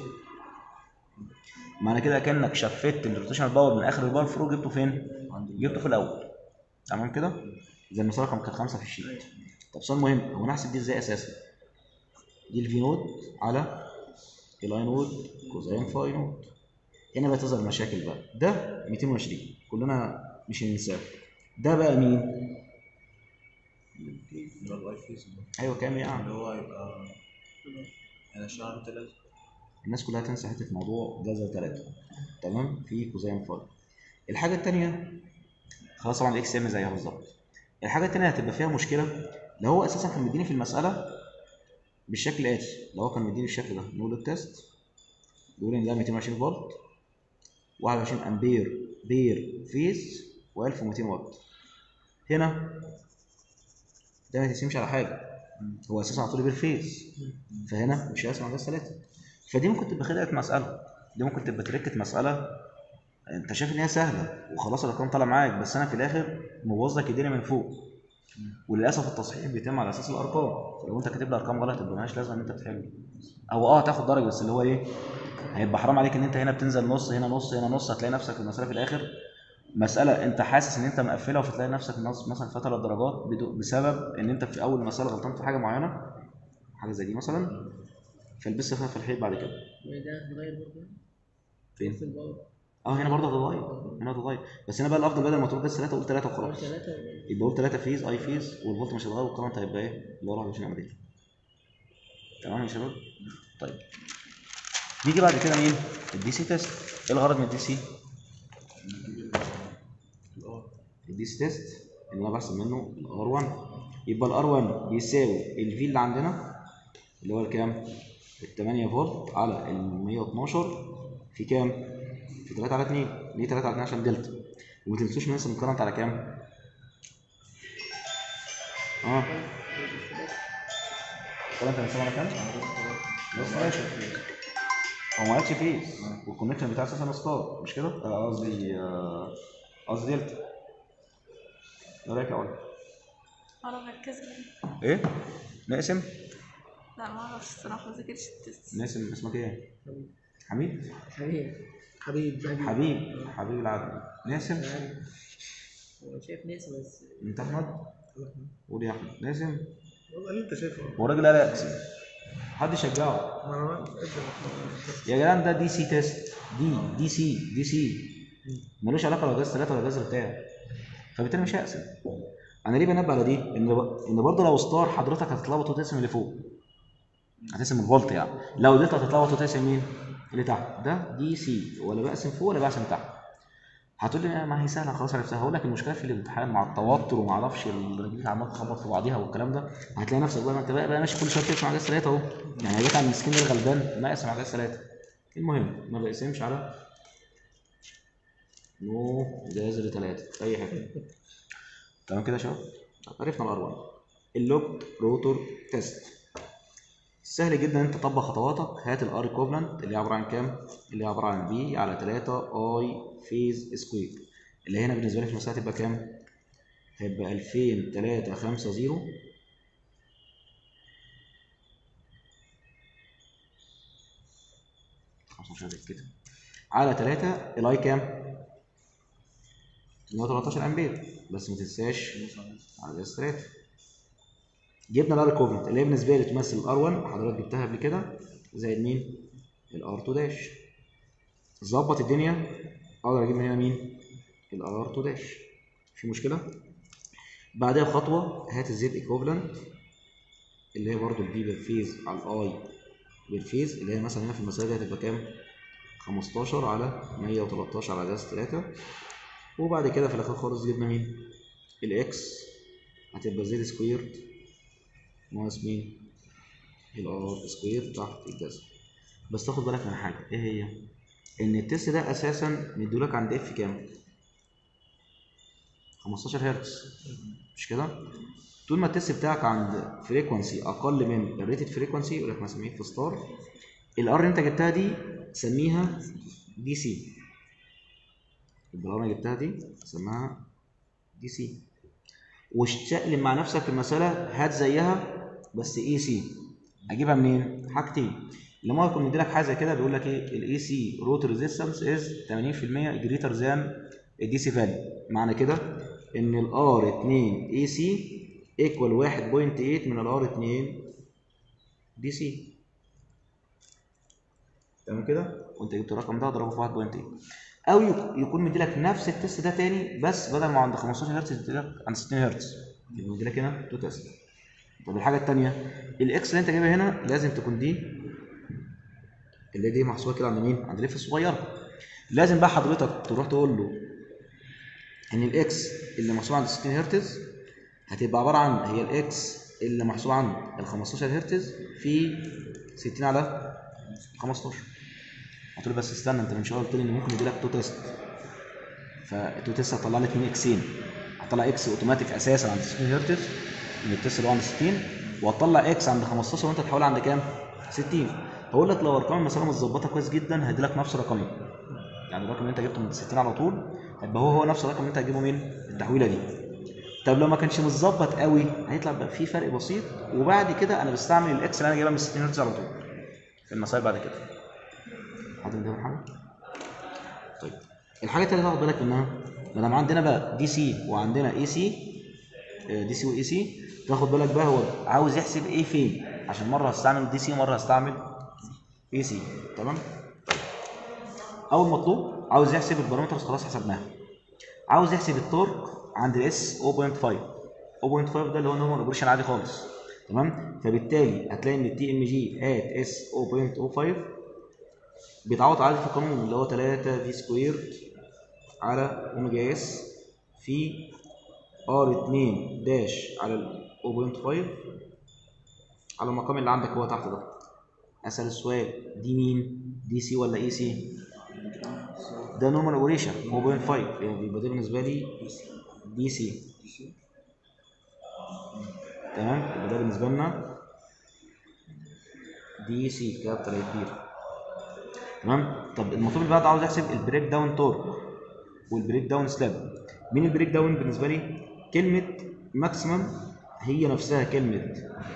معنى كده كانك شفت الروتيشنال باور من اخر الباور فرو جبته فين جبته في الاول تمام كده زي المثال رقم كان خمسة في الشيت طب سؤال مهم هو انا احسب دي ازاي اساسا دي الفي نود على الاي نود كوزين فاي نود هنا بقى تظهر المشاكل بقى ده 220 كلنا مش هننساه ده بقى مين اللي هو الواي فيز ده. ايوه كام اللي يعني هو هيبقى انا شهر ثلاثة الناس كلها تنسى حته موضوع جذر ثلاثة تمام في كوزين فاي الحاجه الثانيه خلاص طبعا الاكس ام زيها بالظبط الحاجه الثانيه هتبقى فيها مشكله لو هو اساسا كان مديني في المساله بالشكل الاتي لو هو كان مديني بالشكل ده نقول التيست بيقول ان ده 220 فولت 21 امبير بير فيز و1200 واط هنا ده ما تقسمش على حاجه هو اساسا على طول بير فيز فهنا مش هيقسم على جهاز ثلاثه فدي ممكن تبقى خدعه مساله دي ممكن تبقى تركه مساله انت شايف ان هي سهله وخلاص الارقام طالعه معاك بس انا في الاخر مبوظ لك الدنيا من فوق وللاسف التصحيح بيتم على اساس الارقام فلو انت كاتب لي ارقام غلط يبقى مالهاش لازمه ان انت تحل او اه هتاخد درجه بس اللي هو ايه هيبقى حرام عليك ان انت هنا بتنزل نص هنا نص هنا نص هتلاقي نفسك في المساله في الاخر مساله انت حاسس ان انت مقفلها فتلاقي نفسك ناقص مثلا فيها ثلاث درجات بدو- بسبب ان انت في اول مساله غلطان في حاجه معينه حاجه زي دي مثلا فلبست فيها في الحيط بعد كده وده هتغير برضه فين؟ في الباور اه هنا برضه هتتغير هنا هتتغير بس هنا بقى الافضل بدل ما تروح بس ثلاثه قول ثلاثه باور وخلاص ثلاثة يبقى قول 3 فيز اي فيز والفولت مش هيتغير والكرنت هيبقى ايه؟ اللي هو 21 امبير. تمام يا شباب؟ طيب نيجي بعد كده مين؟ الدي سي تيست. ايه الغرض من الدي سي؟ الدي سي تيست اللي انا بحسب منه الار 1 يبقى الار 1 بيساوي الفي اللي عندنا اللي هو الكام؟ ال 8 فولت على ال 112 في كام؟ في 3 على 2 ليه 3 على 2 عشان دلتا وما تنسوش نقسم الكرنت على كام؟ اه الكرنت هنقسمه على كام؟ بس ماشي هو ما قالش فيز والكونكشن بتاع اساسا ستار مش كده؟ آه، قصدي آه، قصدي دلتا ايه رايك يا علي؟ اعرف اركز ايه؟ نقسم؟ لا ما اعرفش الصراحه ما ذاكرتش التست نقسم اسمك ايه؟ حميد؟ حبيب حبيب حبيب حبيب حبيب العدل نقسم؟ هو شايف ناس بس انت احمد؟ قول يا احمد نقسم؟ والله اللي انت شايفه هو الراجل قال اقسم حد يشجعه ما انا ابدا يا جدعان ده دي سي تيست دي دي سي دي سي ملوش علاقه لو جاز ثلاثه ولا جاز بتاع فبالتالي مش هقسم انا ليه بنبه على دي ان ب... ان برضه لو ستار حضرتك هتتلخبط وتقسم اللي فوق هتقسم الفولت يعني لو دلتا هتتلخبط وتقسم مين اللي تحت ده دي سي ولا بقسم فوق ولا بقسم تحت هتقول لي ما هي سهله خلاص عرفتها هقول لك المشكله في الامتحان مع التوتر وما اعرفش الرجلين عمال تخبط في بعضيها والكلام ده هتلاقي نفسك بقى ما انت بقى, بقى ماشي كل شويه بتقسم على جاز ثلاثه اهو يعني جيت على المسكين ده الغلبان ما يقسم على جاز ثلاثه المهم ما بقسمش على نو جذر ثلاثة أي حاجة تمام كده يا شباب؟ طب عرفنا الار 1 اللوج روتور تيست سهل جدا انت تطبق خطواتك هات الار ايكوفلنت اللي هي عباره عن كام اللي هي عباره عن بي على 3 اي فيز سكوير اللي هنا بالنسبه لي في المساله هتبقى كام هيبقى 2350 15 كده على 3 الاي كام 113 امبير بس ما تنساش على اس 3 جبنا الار كوفلنت اللي هي بالنسبه لي تمثل الار 1 حضرتك جبتها قبل كده زائد مين الار 2 داش ظبط الدنيا اقدر اجيب من هنا مين الار 2 داش في مشكله بعدها بخطوه هات الزد ايكوفلنت اللي هي برضو البي بالفيز على الاي بالفيز اللي هي مثلا هنا في المساله دي هتبقى كام 15 على 113 على جاز 3 وبعد كده في الاخر خالص جبنا مين الاكس هتبقى زد سكويرد ناقص مين الار سكوير تحت الجذر بس تاخد بالك من حاجه ايه هي ان التست ده اساسا مديولك عند اف كام 15 هرتز مش كده طول ما التست بتاعك عند فريكوانسي اقل من الريتد فريكوانسي يقول لك مسميه في ستار الار اللي انت جبتها دي سميها دي سي الار اللي جبتها دي سماها دي سي واشتغل مع نفسك في المساله هات زيها بس اي سي اجيبها منين حاجتين لما يكون مديلك حاجه زي كده بيقول لك ايه الاي سي روت ريزيستنس از 80% جريتر ذان الدي سي فاليو معنى كده ان الار 2 اي سي ايكوال 1.8 من الار 2 دي سي تمام كده وانت جبت الرقم ده اضربه في 1.8 او يك- يكون مديلك نفس التست ده تاني بس بدل ما عند 15 هرتز يديلك عند 60 هرتز يبقى مديلك هنا تو تست طب الحاجه الثانيه الاكس اللي انت جايبها هنا لازم تكون دي اللي دي محسوبه كده عند مين عند الاف الصغيره لازم بقى حضرتك تروح تقول له ان الاكس اللي محسوبه عند 60 هرتز هتبقى عباره عن هي الاكس اللي محسوبه عند ال 15 هرتز في 60 على 15 قلت له بس استنى انت من شويه قلت لي ان ممكن يديلك تو تيست فالتو تيست هتطلع لك 2 اكسين هتطلع اكس اوتوماتيك اساسا عند 60 هرتز من التيست اللي هو عند 60 وهتطلع اكس عند 15 وانت تحول عند كام؟ 60 هقول لك لو ارقام المساله متظبطه كويس جدا هيدي لك نفس رقمين يعني الرقم اللي انت جبته من 60 على طول هيبقى هو هو نفس الرقم اللي انت هتجيبه من التحويله دي طب لو ما كانش متظبط قوي هيطلع بقى في فرق بسيط وبعد كده انا بستعمل الاكس اللي انا جايبها من 60 هرتز على طول في المسائل بعد كده حد من حاجه طيب الحاجه التانيه تاخد بالك منها ما دام عندنا بقى دي سي وعندنا اي سي دي سي واي سي تاخد بالك بقى هو عاوز يحسب ايه فين عشان مره هستعمل دي سي ومره هستعمل اي سي تمام طيب. اول مطلوب عاوز يحسب البارامترز خلاص حسبناها عاوز يحسب التورك عند الاس 0.5 0.5 ده اللي هو نورمال اوبريشن عادي خالص تمام فبالتالي هتلاقي ان التي ام جي ات اس 0.05 بيتعوض عادي في القانون اللي هو 3 في سكوير على اوميجا اس في ار 2 داش على ال 0.5 على المقام اللي عندك هو تحت ده اسال السؤال دي مين دي سي ولا اي سي ده نورمال اوبريشن 0.5 يعني يبقى ده بالنسبه لي دي سي تمام يبقى ده بالنسبه لنا دي سي كابيتال كبير تمام طب المطلوب اللي بعده عاوز احسب البريك داون تورك والبريك داون سلاب مين البريك داون بالنسبه لي كلمه ماكسيمم هي نفسها كلمه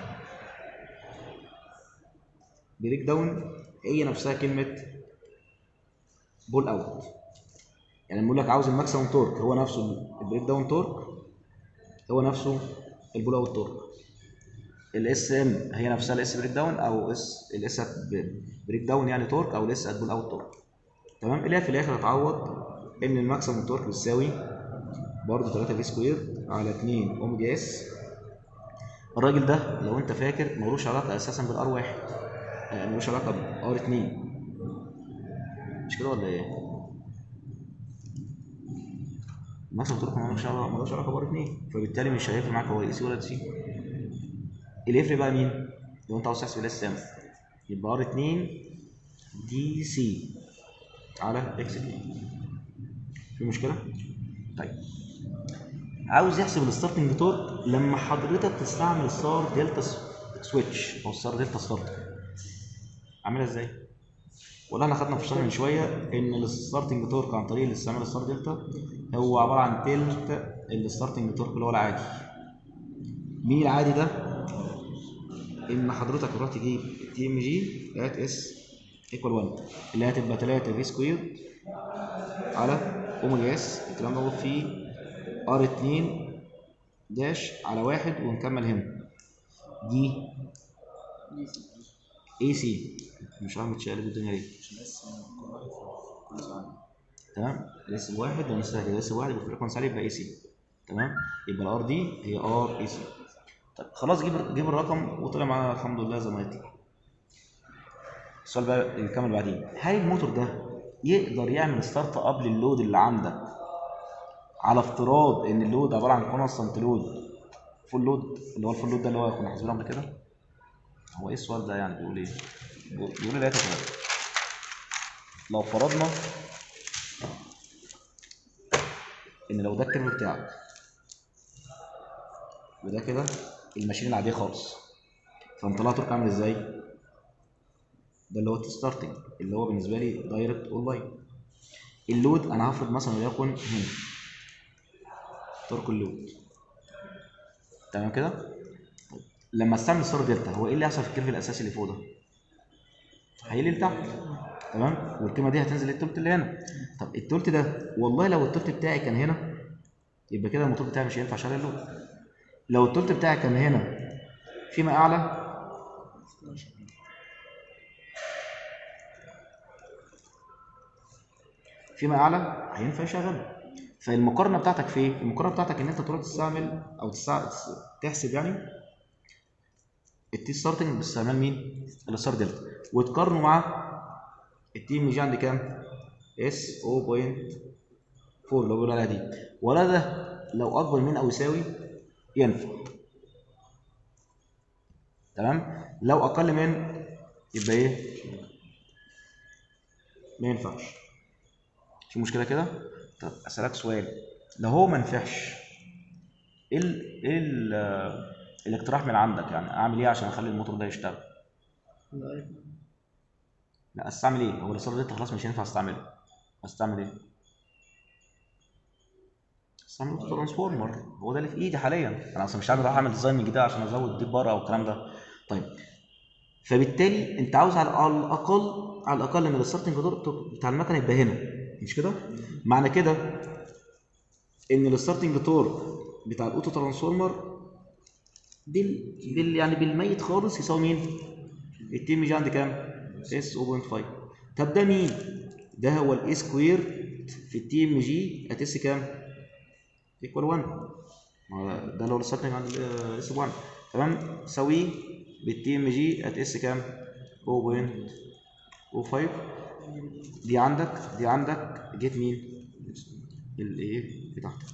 بريك داون هي نفسها كلمه بول اوت يعني لما اقول لك عاوز الماكسيمم تورك هو نفسه البريك داون تورك هو نفسه البول اوت تورك الاس ام هي نفسها الاس بريك داون او اس الاس بريك داون يعني تورك او الاس بول اوت تورك تمام اللي هي في الاخر هتعوض ان الماكسيمم تورك بتساوي برضه 3 في سكوير على 2 اوميجا اس الراجل ده لو انت فاكر ملوش علاقه اساسا بالار واحد آه، ملوش علاقه بار 2 مش كده ولا ايه؟ الماكسيمم تورك ملوش علاقه ملوش علاقه بار 2 فبالتالي مش هيفرق معاك هو اي سي ولا دي سي اللي يفرق بقى مين؟ لو انت عاوز تحسب الاس ام يبقى ار 2 دي سي على اكس 2 في مشكله؟ طيب عاوز يحسب الستارتنج تورك لما حضرتك تستعمل ستار دلتا س- سويتش او ستار دلتا ستارتر اعملها ازاي والله احنا خدنا في الشرح من شويه ان الستارتنج تورك عن طريق الاستعمال الستار دلتا هو عباره عن تلت الستارتنج تورك اللي هو العادي مين العادي ده ان حضرتك تروح تجيب تي ام جي ات اس ايكوال 1 اللي هتبقى 3 في سكوير على اوميجا اس الكلام ده موجود في ار 2 داش على واحد ونكمل هنا دي اي سي مش عارف متشقلب الدنيا ليه عشان بس كل واحد في كل ساعة تمام الاس بواحد لو نسيت الاس بواحد يبقى الفريكونسي عليه يبقى اي سي تمام يبقى الار دي هي ار اي سي طيب خلاص جيب جيب الرقم وطلع معانا الحمد لله زي ما يطلع السؤال بقى نكمل بعدين هل الموتور ده يقدر يعمل ستارت اب لللود اللي عندك على افتراض ان اللود عباره عن كونستانت لود فول لود اللي هو الفول لود ده اللي هو كنا حاسبينه قبل كده هو ايه السؤال ده يعني بيقول ايه بيقول بيقول ايه كده لو فرضنا ان لو ده الكيرف بتاعك وده كده الماشين العاديه خالص فانت طلع تورك عامل ازاي ده اللي هو الستارتنج اللي هو بالنسبه لي دايركت اون لاين اللود انا هفرض مثلا وليكن هنا تورك اللود تمام كده طيب، لما استعمل ستار دلتا هو ايه اللي هيحصل في الكيرف الاساسي اللي فوق ده هيقل لتحت تمام والقيمه دي هتنزل للتلت اللي هنا طب التلت ده والله لو التلت بتاعي كان هنا يبقى كده الموتور بتاعي مش هينفع شغل اللود لو التلت بتاعي كان هنا فيما اعلى فيما اعلى هينفع يشغله فالمقارنه بتاعتك في ايه؟ المقارنه بتاعتك ان انت تروح تستعمل او تستع... تحسب يعني التي ستارتنج باستعمال مين؟ الستار دلتا وتقارنه مع التي ام جي عند كام؟ اس 0.4 اللي هو بيقول عليها دي ولا ده لو اكبر من او يساوي ينفع تمام؟ لو اقل من يبقى ايه؟ ما ينفعش في مشكله كده؟ طب اسالك سؤال لو هو ما نفعش ايه ال ايه ال الاقتراح من عندك يعني اعمل ايه عشان اخلي الموتور ده يشتغل؟ لا استعمل ايه؟ هو الاصرار ده خلاص مش هينفع استعمله استعمل ايه؟ استعمل اوتو ترانسفورمر هو ده اللي في ايدي حاليا انا اصلا مش عارف اروح اعمل ديزاين من جديد عشان ازود دي بره والكلام ده طيب فبالتالي انت عاوز على على الاقل على الاقل ان الستارتنج بتاع المكنه يبقى هنا مش كده؟ معنى كده ان الستارتنج تورك بتاع الاوتو ترانسفورمر بال... بال يعني بالميت خالص يساوي مين؟ التي ام جي عند كام؟ اس 0.5 طب ده مين؟ ده هو الاي سكوير في التي ام جي هتس كام؟ ايكوال 1 ما هو ده اللي هو الستارتنج عند اس 1 تمام؟ ساويه بالتي ام جي هتس كام؟ 0.05 دي عندك دي عندك جيت مين؟ الايه بتاعتك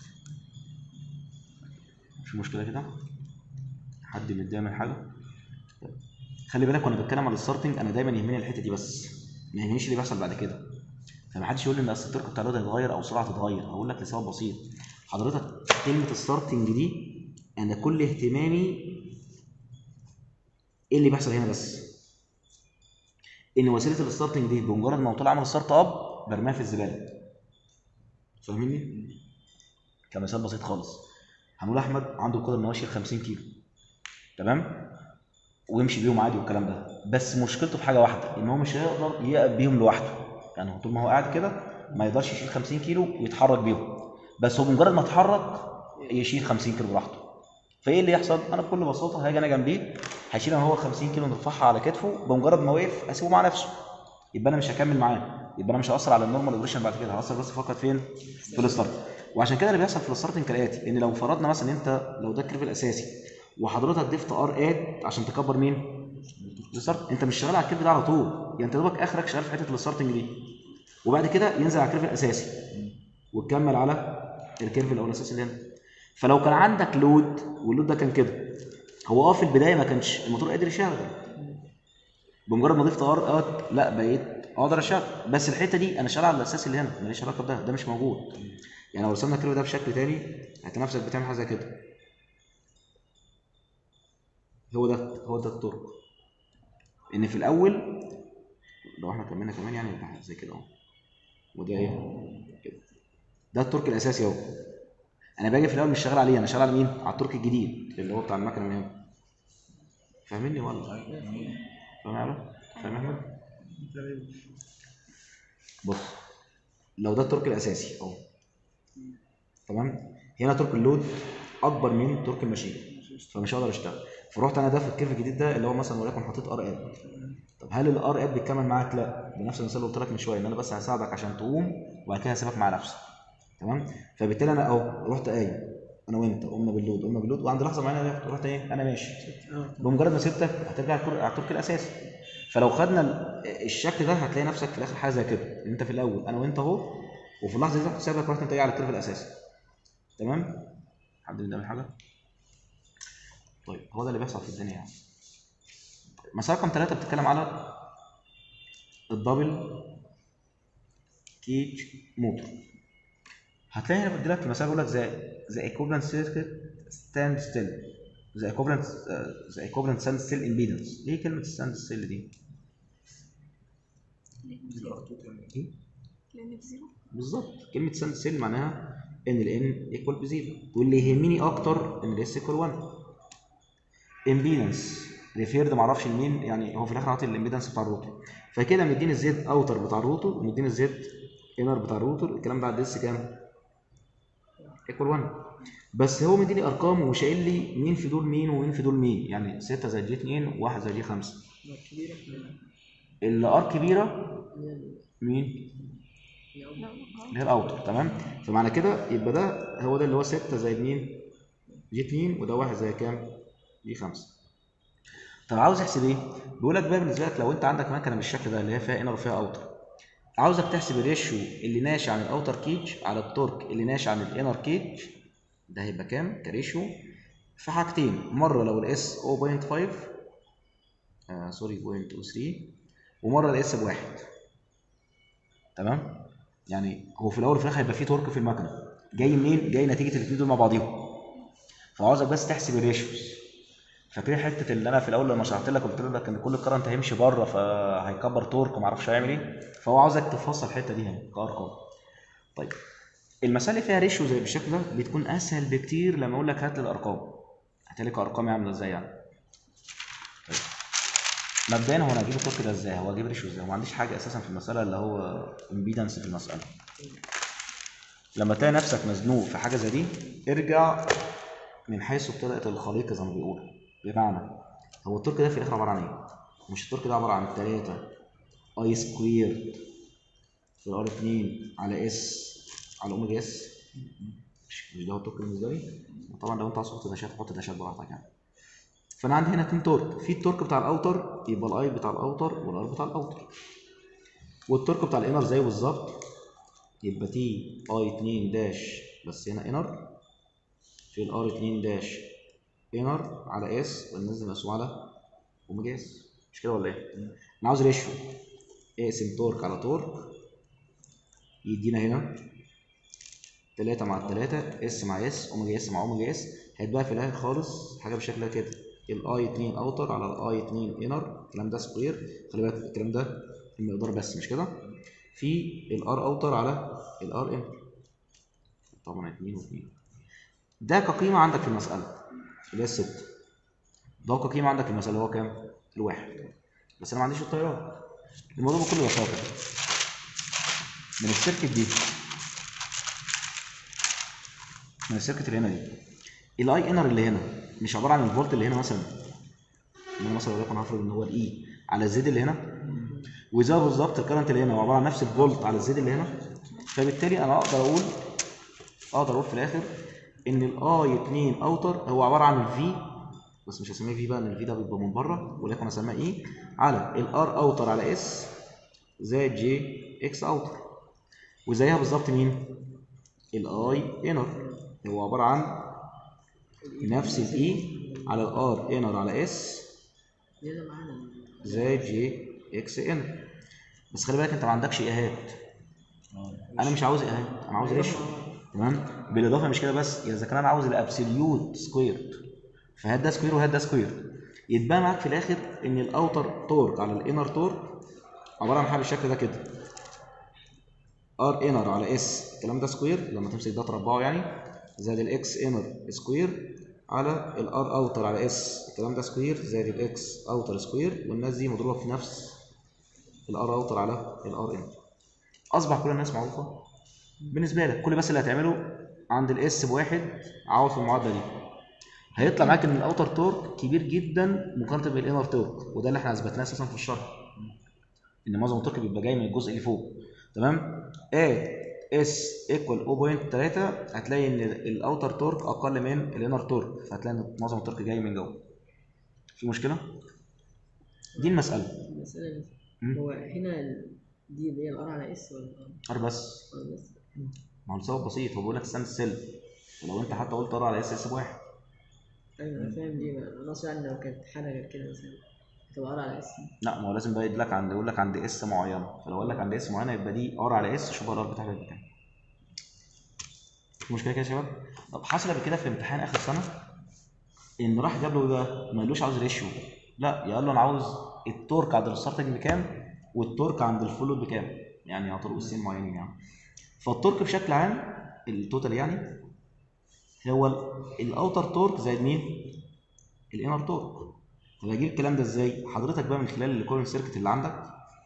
مش مشكله كده؟ حد متضايق من حاجه؟ طيب. خلي بالك وانا بتكلم على الستارتنج انا دايما يهمني الحته دي بس ما يهمنيش اللي بيحصل بعد كده فمحدش يقول لي ان اصل الترك بتاع الواد هيتغير او السرعه هتتغير هقول لك لسبب بسيط حضرتك كلمه الستارتنج دي انا كل اهتمامي ايه اللي بيحصل هنا بس ان وسيله الستارتنج دي بمجرد ما طلع عمل ستارت اب برميها في الزباله فاهميني كمثال بسيط خالص هنقول احمد عنده القدره ان هو يشيل 50 كيلو تمام ويمشي بيهم عادي والكلام ده بس مشكلته في حاجه واحده ان هو مش هيقدر يقف بيهم لوحده يعني هو طول ما هو قاعد كده ما يقدرش يشيل 50 كيلو ويتحرك بيهم بس هو بمجرد ما اتحرك يشيل 50 كيلو براحته فايه اللي يحصل انا بكل بساطه هاجي انا جنبيه هيشيل هو 50 كيلو نرفعها على كتفه بمجرد ما وقف اسيبه مع نفسه يبقى انا مش هكمل معاه يبقى انا مش هاثر على النورمال اوبريشن بعد كده هاثر بس فقط فين في الستارت وعشان كده اللي بيحصل في الستارتنج كالاتي ان لو فرضنا مثلا انت لو ده الكيرف الاساسي وحضرتك ضفت ار اد عشان تكبر مين الستارت انت مش شغال على الكيرف ده على طول يعني انت دوبك اخرك شغال في حته الستارتنج دي وبعد كده ينزل على الكيرف الاساسي وتكمل على الكيرف الاول الاساسي اللي هنا فلو كان عندك لود واللود ده كان كده هو اه في البدايه ما كانش الموتور قادر يشغل بمجرد ما ضفت ار اد لا بقيت اقدر اشغل بس الحته دي انا شغال على الاساس اللي هنا ماليش علاقه بده ده مش موجود يعني لو رسمنا الكيرف ده بشكل تاني هتلاقي نفسك بتعمل حاجه زي كده هو ده هو ده الطرق ان في الاول لو احنا كملنا كمان يعني يبقى زي كده اهو وده ايه كده ده التورك الاساسي اهو انا باجي في الاول مش شغال عليه انا شغال على مين على التورك الجديد اللي هو بتاع المكنه من هنا فاهمني ولا فاهم يا عبد؟ فاهم يا احمد بص لو ده التورك الاساسي اهو تمام هنا تورك اللود اكبر من تورك الماشين فمش هقدر اشتغل فرحت انا ده في الكيرف الجديد ده اللي هو مثلا وليكن حطيت ار اب طب هل الار اب بيكمل معاك لا بنفس المثال اللي قلت لك من شويه ان انا بس هساعدك عشان تقوم وبعد كده هسيبك مع نفسك تمام فبالتالي انا اهو رحت قايم انا وانت قمنا باللود قمنا باللود وعند لحظه معينه رحت- رحت ايه انا ماشي اه بمجرد ما سبتك هترجع الكر- على الترك الاساسي فلو خدنا ال- الشكل ده هتلاقي نفسك في الاخر حاجه زي كده ان انت في الاول انا وانت اهو وفي اللحظه دي رحت سايبك رحت انت ايه على الكيرف الاساسي تمام حد بيعمل حاجه طيب هو ده اللي بيحصل في الدنيا يعني مسألة رقم ثلاثة بتتكلم على الدبل كيج موتور هتلاقي هنا بديلك في المسألة بيقول لك ذا ذا equivalent circuit stand still ذا equivalent ذا equivalent stand still impedance ليه كلمة stand still دي؟ إيه؟ لان بزيرو بالظبط كلمة stand still معناها ان ال n equal بزيرو واللي يهمني اكتر ان ال s equal 1 impedance ريفيرد معرفش لمين يعني هو في الاخر عاطي الامبيدنس بتاع الروتور فكده مديني الزد اوتر بتاع الروتور ومديني الزد انر بتاع الروتور الكلام ده على الديس كام؟ ايكوال 1 بس هو مديني ارقام ومش قايل لي مين في دول مين ومين في دول مين يعني 6 زائد جي 2 و1 زائد جي 5 كبيرة اللي ار كبيره هي ال- مين؟ هي أول- لا اللي هي الاوتر تمام فمعنى كده يبقى ده هو ده اللي هو 6 زائد مين؟ جي 2 وده 1 زائد كام؟ جي 5 طب عاوز احسب ايه؟ بيقول لك بقى بالنسبه لك لو انت عندك مكنه بالشكل ده اللي هي فيها انر وفيها اوتر عاوزك تحسب الريشيو اللي ناشئ عن الاوتر كيج على التورك اللي ناشئ عن الانر كيج ده هيبقى كام كريشيو في حاجتين مره لو الاس 0.5 آه سوري 0.23 ومره الاس بواحد تمام يعني هو في الاول وفي الاخر هيبقى فيه تورك في المكنه جاي منين جاي نتيجه الاثنين دول مع بعضيهم فعاوزك بس تحسب الريشيوز فاكرين حته اللي انا في الاول لما شرحت لك قلت لك ان كل كرنت هيمشي بره فهيكبر تورك وما اعرفش هيعمل ايه فهو عاوزك تفصل الحته دي هنا كارقام طيب المسائل اللي فيها ريشيو زي بالشكل ده بتكون اسهل بكتير لما اقول لك هات لي الارقام هات لي ارقام عامله ازاي يعني طيب. مبدئيا هو انا هجيب التورك ده ازاي هو هجيب ريشيو ازاي وما عنديش حاجه اساسا في المساله اللي هو امبيدنس في المساله لما تلاقي نفسك مزنوق في حاجه زي دي ارجع من حيث ابتدأت الخليقة زي ما بيقولوا بمعنى هو التورك ده في الآخر عبارة عن إيه؟ مش التورك ده عبارة عن 3 اي سكويرد في الار 2 على اس على اوميجا اس مش مش ده هو التورك بالنسبة لي؟ طبعا لو انت عاوز تحط داشات حط داشات براحتك يعني فانا عندي هنا اتنين تورك في التورك بتاع الاوتر يبقى الاي بتاع الاوتر والار بتاع الاوتر والتورك بتاع الانر زيه بالظبط يبقى تي اي 2 داش بس هنا انر في الار 2 داش انر على اس والناس مقسوم على اوميجا اس مش كده ولا ايه؟ انا عاوز ريشيو اقسم تورك على تورك يدينا هنا 3 مع 3 اس مع اس اوميجا اس مع اوميجا اس هيتبقى في الاخر خالص حاجه بالشكل ده كده الاي 2 اوتر على الاي 2 انر الكلام ده سكوير خلي بالك الكلام ده المقدار بس مش كده في الار اوتر على الار انر طبعا 2 و2 ده كقيمة عندك في المسألة اللي هي الستة ده كقيمة عندك في المسألة اللي هو كام؟ الواحد بس أنا ما عنديش الطيارات الموضوع بكل بساطة من السيركت دي من السيركت اللي هنا دي الاي انر اللي هنا مش عبارة عن الفولت اللي هنا مثلا ان انا مثلا وليكن هفرض ان هو الاي على الزد اللي هنا وزي بالظبط الكرنت اللي هنا هو عبارة عن نفس الفولت على الزد اللي هنا فبالتالي انا اقدر اقول اقدر اقول في الاخر ان الاي 2 اوتر هو عباره عن الفي بس مش هسميه في بقى ان الفي ده بيبقى من بره ولكن هسميه ايه على الار اوتر على اس زائد جي اكس اوتر وزيها بالظبط مين الاي انر هو عباره عن نفس الاي على الار انر على اس ليه معانا زائد جي اكس انر بس خلي بالك انت ما عندكش ايهات انا مش عاوز ايهات انا عاوز ريشيو تمام بالاضافه مش كده بس اذا كان انا عاوز الابسوليوت سكوير فهات ده سكوير وهات ده سكوير يتبقى معاك في الاخر ان الاوتر تورك على الانر تورك عباره عن حاجه بالشكل ده كده ار انر على اس الكلام ده سكوير لما تمسك ده تربعه يعني زائد الاكس انر سكوير على الار اوتر على اس الكلام ده سكوير زائد الاكس اوتر سكوير والناس دي مضروبه في نفس الار اوتر على الار انر اصبح كل الناس معروفه بالنسبه لك كل بس اللي هتعمله عند الاس بواحد عوض في المعادله دي هيطلع معاك ان الاوتر تورك كبير جدا مقارنه بالانر تورك وده اللي احنا اثبتناه اساسا في الشرح ان معظم التورك بيبقى جاي من الجزء اللي فوق تمام ات اس ايكوال 0.3 هتلاقي ان الاوتر تورك اقل من الانر تورك فهتلاقي ان معظم التورك جاي من جوه في مشكله دي المساله المسألة دي مم. هو هنا ال- دي اللي هي الار على اس ولا ار بس ار بس ما هو السبب بسيط هو بيقول لك ستاند ستيل ولو انت حتى قلت ار على اس اس بواحد ايوه انا فاهم ليه بقى انا اقصد يعني لو كانت حالة غير كده مثلا هتبقى ار على اس لا ما هو لازم بقى يدلك عند يقول لك عند اس معينه فلو قال لك عند اس معينه يبقى دي ار على اس شوف الار بتاعك بكام في مشكله كده يا شباب طب حصل قبل كده في امتحان اخر سنه ان راح جاب له ايه بقى ما قالوش عاوز ريشيو لا قال له انا عاوز التورك عند الستارتنج بكام والتورك عند الفلوت بكام يعني على طرق السين معينين يعني فالتورك بشكل عام التوتال يعني هو ال- الاوتر تورك زائد مين الانر تورك طب اجيب الكلام ده ازاي حضرتك بقى من خلال الكورنت سيركت اللي عندك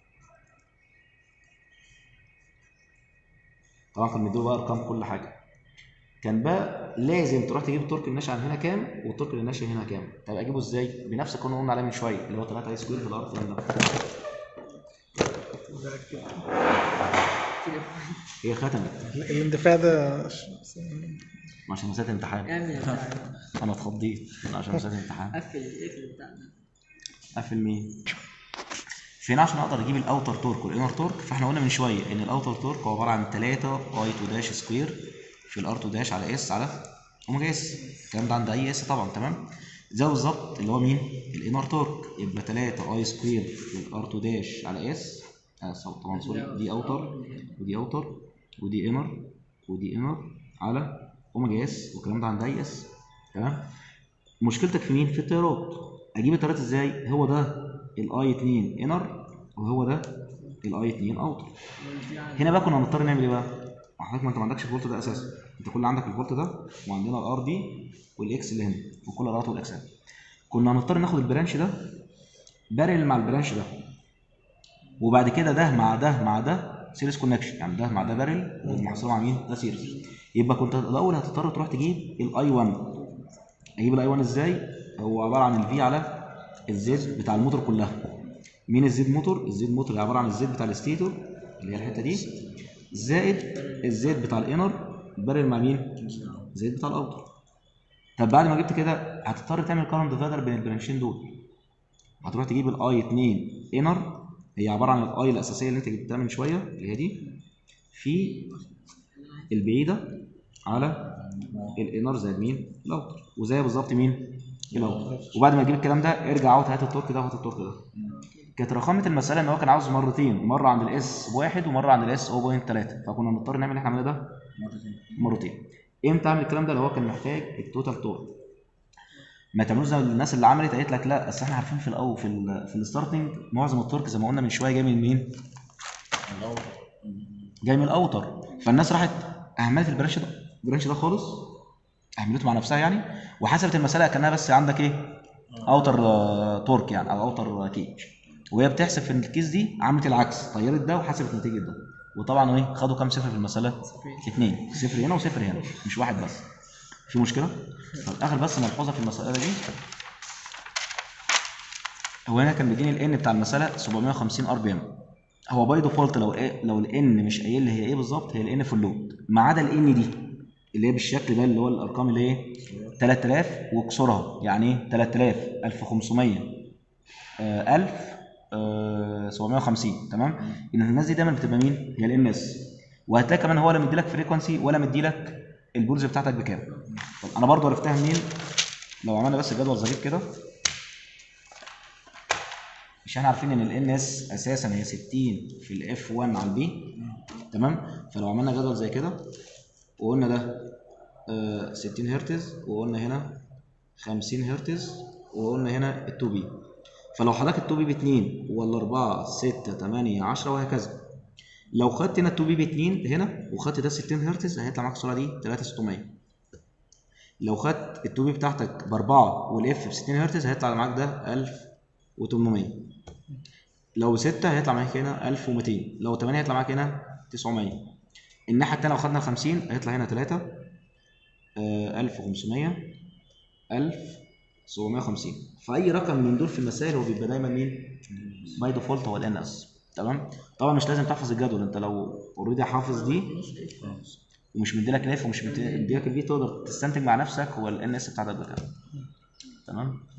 طبعا كان مديله بقى ارقام كل حاجه كان بقى لازم تروح تجيب التورك الناشئ عن هنا كام والتورك الناشئ هنا كام طب اجيبه ازاي بنفس القانون اللي قلنا عليه من شويه اللي هو 3 اي سكوير في الار الكلام ده هي ختمت الاندفاع ده ش- عشان مسألة امتحان اعمل بتاع انا اتخضيت عشان مسألة امتحان قفل اقفل بتاع ده قفل مين فين عشان اقدر اجيب الاوتر تورك والانر تورك فاحنا قلنا من شويه ان الاوتر تورك هو عباره عن 3 اي 2 داش سكوير في الار 2 داش على اس على اوميجا اس الكلام ده عند اي اس طبعا تمام زي بالظبط اللي هو مين الانر تورك يبقى 3 اي سكوير في الار 2 داش على اس آه طبعا سوري دي اوتر ودي اوتر ودي انر ودي انر على اوميجا اس والكلام ده عند اي اس تمام مشكلتك في مين؟ في التيارات اجيب التيارات ازاي؟ هو ده الاي 2 انر وهو ده الاي 2 اوتر هنا بقى كنا هنضطر نعمل ايه بقى؟ حضرتك ما انت ما عندكش الفولت ده اساسا انت كل اللي عندك الفولت ده وعندنا الار دي والاكس اللي هنا وكل الارات والاكسات كنا هنضطر ناخد البرانش ده بارل مع البرانش ده وبعد كده ده مع ده مع ده سيريس كونكشن يعني ده مع ده بارل والمحصله مع مين؟ ده سيريس يبقى كنت الاول هتضطر تروح تجيب الاي 1 اجيب الاي 1 ازاي؟ هو عباره عن الفي على الزد بتاع الموتور كلها مين الزد موتور؟ الزد موتور عباره عن الزد بتاع الستيتور اللي هي الحته دي زائد الزد بتاع الانر بارل مع مين؟ زد بتاع الاوتر طب بعد ما جبت كده هتضطر تعمل كارنت ديفايدر بين البرانشين دول هتروح تجيب الاي 2 انر هي عباره عن الاي الاساسيه اللي انت جبتها من شويه اللي هي دي في البعيده على الانر زائد مين؟ الاوتر وزي بالظبط مين؟ الاوتر وبعد ما تجيب الكلام ده ارجع عاوز هات التورك ده وهات التورك ده كانت رخامه المساله ان هو كان عاوز مرتين مره عند الاس بواحد ومره عند الاس 0.3 فكنا نضطر نعمل اللي احنا عملناه ده مرتين امتى اعمل الكلام ده لو هو كان محتاج التوتال تورك ما تعملوش زي الناس اللي عملت قالت لك لا اصل احنا عارفين في الاول في ال في الستارتنج معظم التورك زي ما قلنا من شويه جاي من مين؟ جاي من الاوتر فالناس راحت اهملت البرانش ده البرانش ده خالص اهملته مع نفسها يعني وحسبت المساله كانها بس عندك ايه؟ اوتر آه، تورك يعني او اوتر كيج وهي بتحسب في الكيس دي عملت العكس طيرت ده وحسبت نتيجه ده وطبعا ايه خدوا كام صفر في المساله؟ اثنين صفر هنا وصفر هنا مش واحد بس في مشكله؟ طب اخر بس ملحوظه في المساله دي هو هنا كان بيديني الان بتاع المساله 750 ار بي ام هو باي ديفولت لو إيه لو الان مش قايل لي هي ايه بالظبط هي الان في اللود ما عدا الان دي اللي هي بالشكل ده اللي هو الارقام اللي هي 3000 وكسرها يعني ايه 3000 1500 آه، 1000 آه، 750 تمام ان الناس دي دايما بتبقى مين هي الان اس وهتلاقي كمان هو لا مديلك فريكونسي ولا مديلك البولز بتاعتك بكام طب انا برضو عرفتها منين لو عملنا بس جدول ظريف كده مش احنا عارفين ان الان اس اساسا هي 60 في الاف 1 على البي تمام فلو عملنا جدول زي كده وقلنا ده آه 60 هرتز وقلنا هنا 50 هرتز وقلنا هنا ال 2 بي فلو حضرتك التو بي ب 2 ولا 4 6 8 10 وهكذا لو خدت هنا التو بي ب 2 هنا وخدت ده 60 هرتز هيطلع معاك السرعه دي 3600 لو خدت التو بي بتاعتك ب 4 والاف ب 60 هرتز هيطلع معاك ده 1800 لو 6 هيطلع معاك هنا 1200 لو 8 هيطلع معاك هنا 900 الناحيه التانيه لو خدنا 50 هيطلع هنا 3 آه 1500 1750 فاي رقم من دول في المسائل هو بيبقى دايما مين باي ديفولت هو الان اس تمام طبعا مش لازم تحفظ الجدول انت لو اوريدي حافظ دي ومش مديلك الاف ومش مديلك البي تقدر تستنتج مع نفسك هو الان اس بتاع ده بكام تمام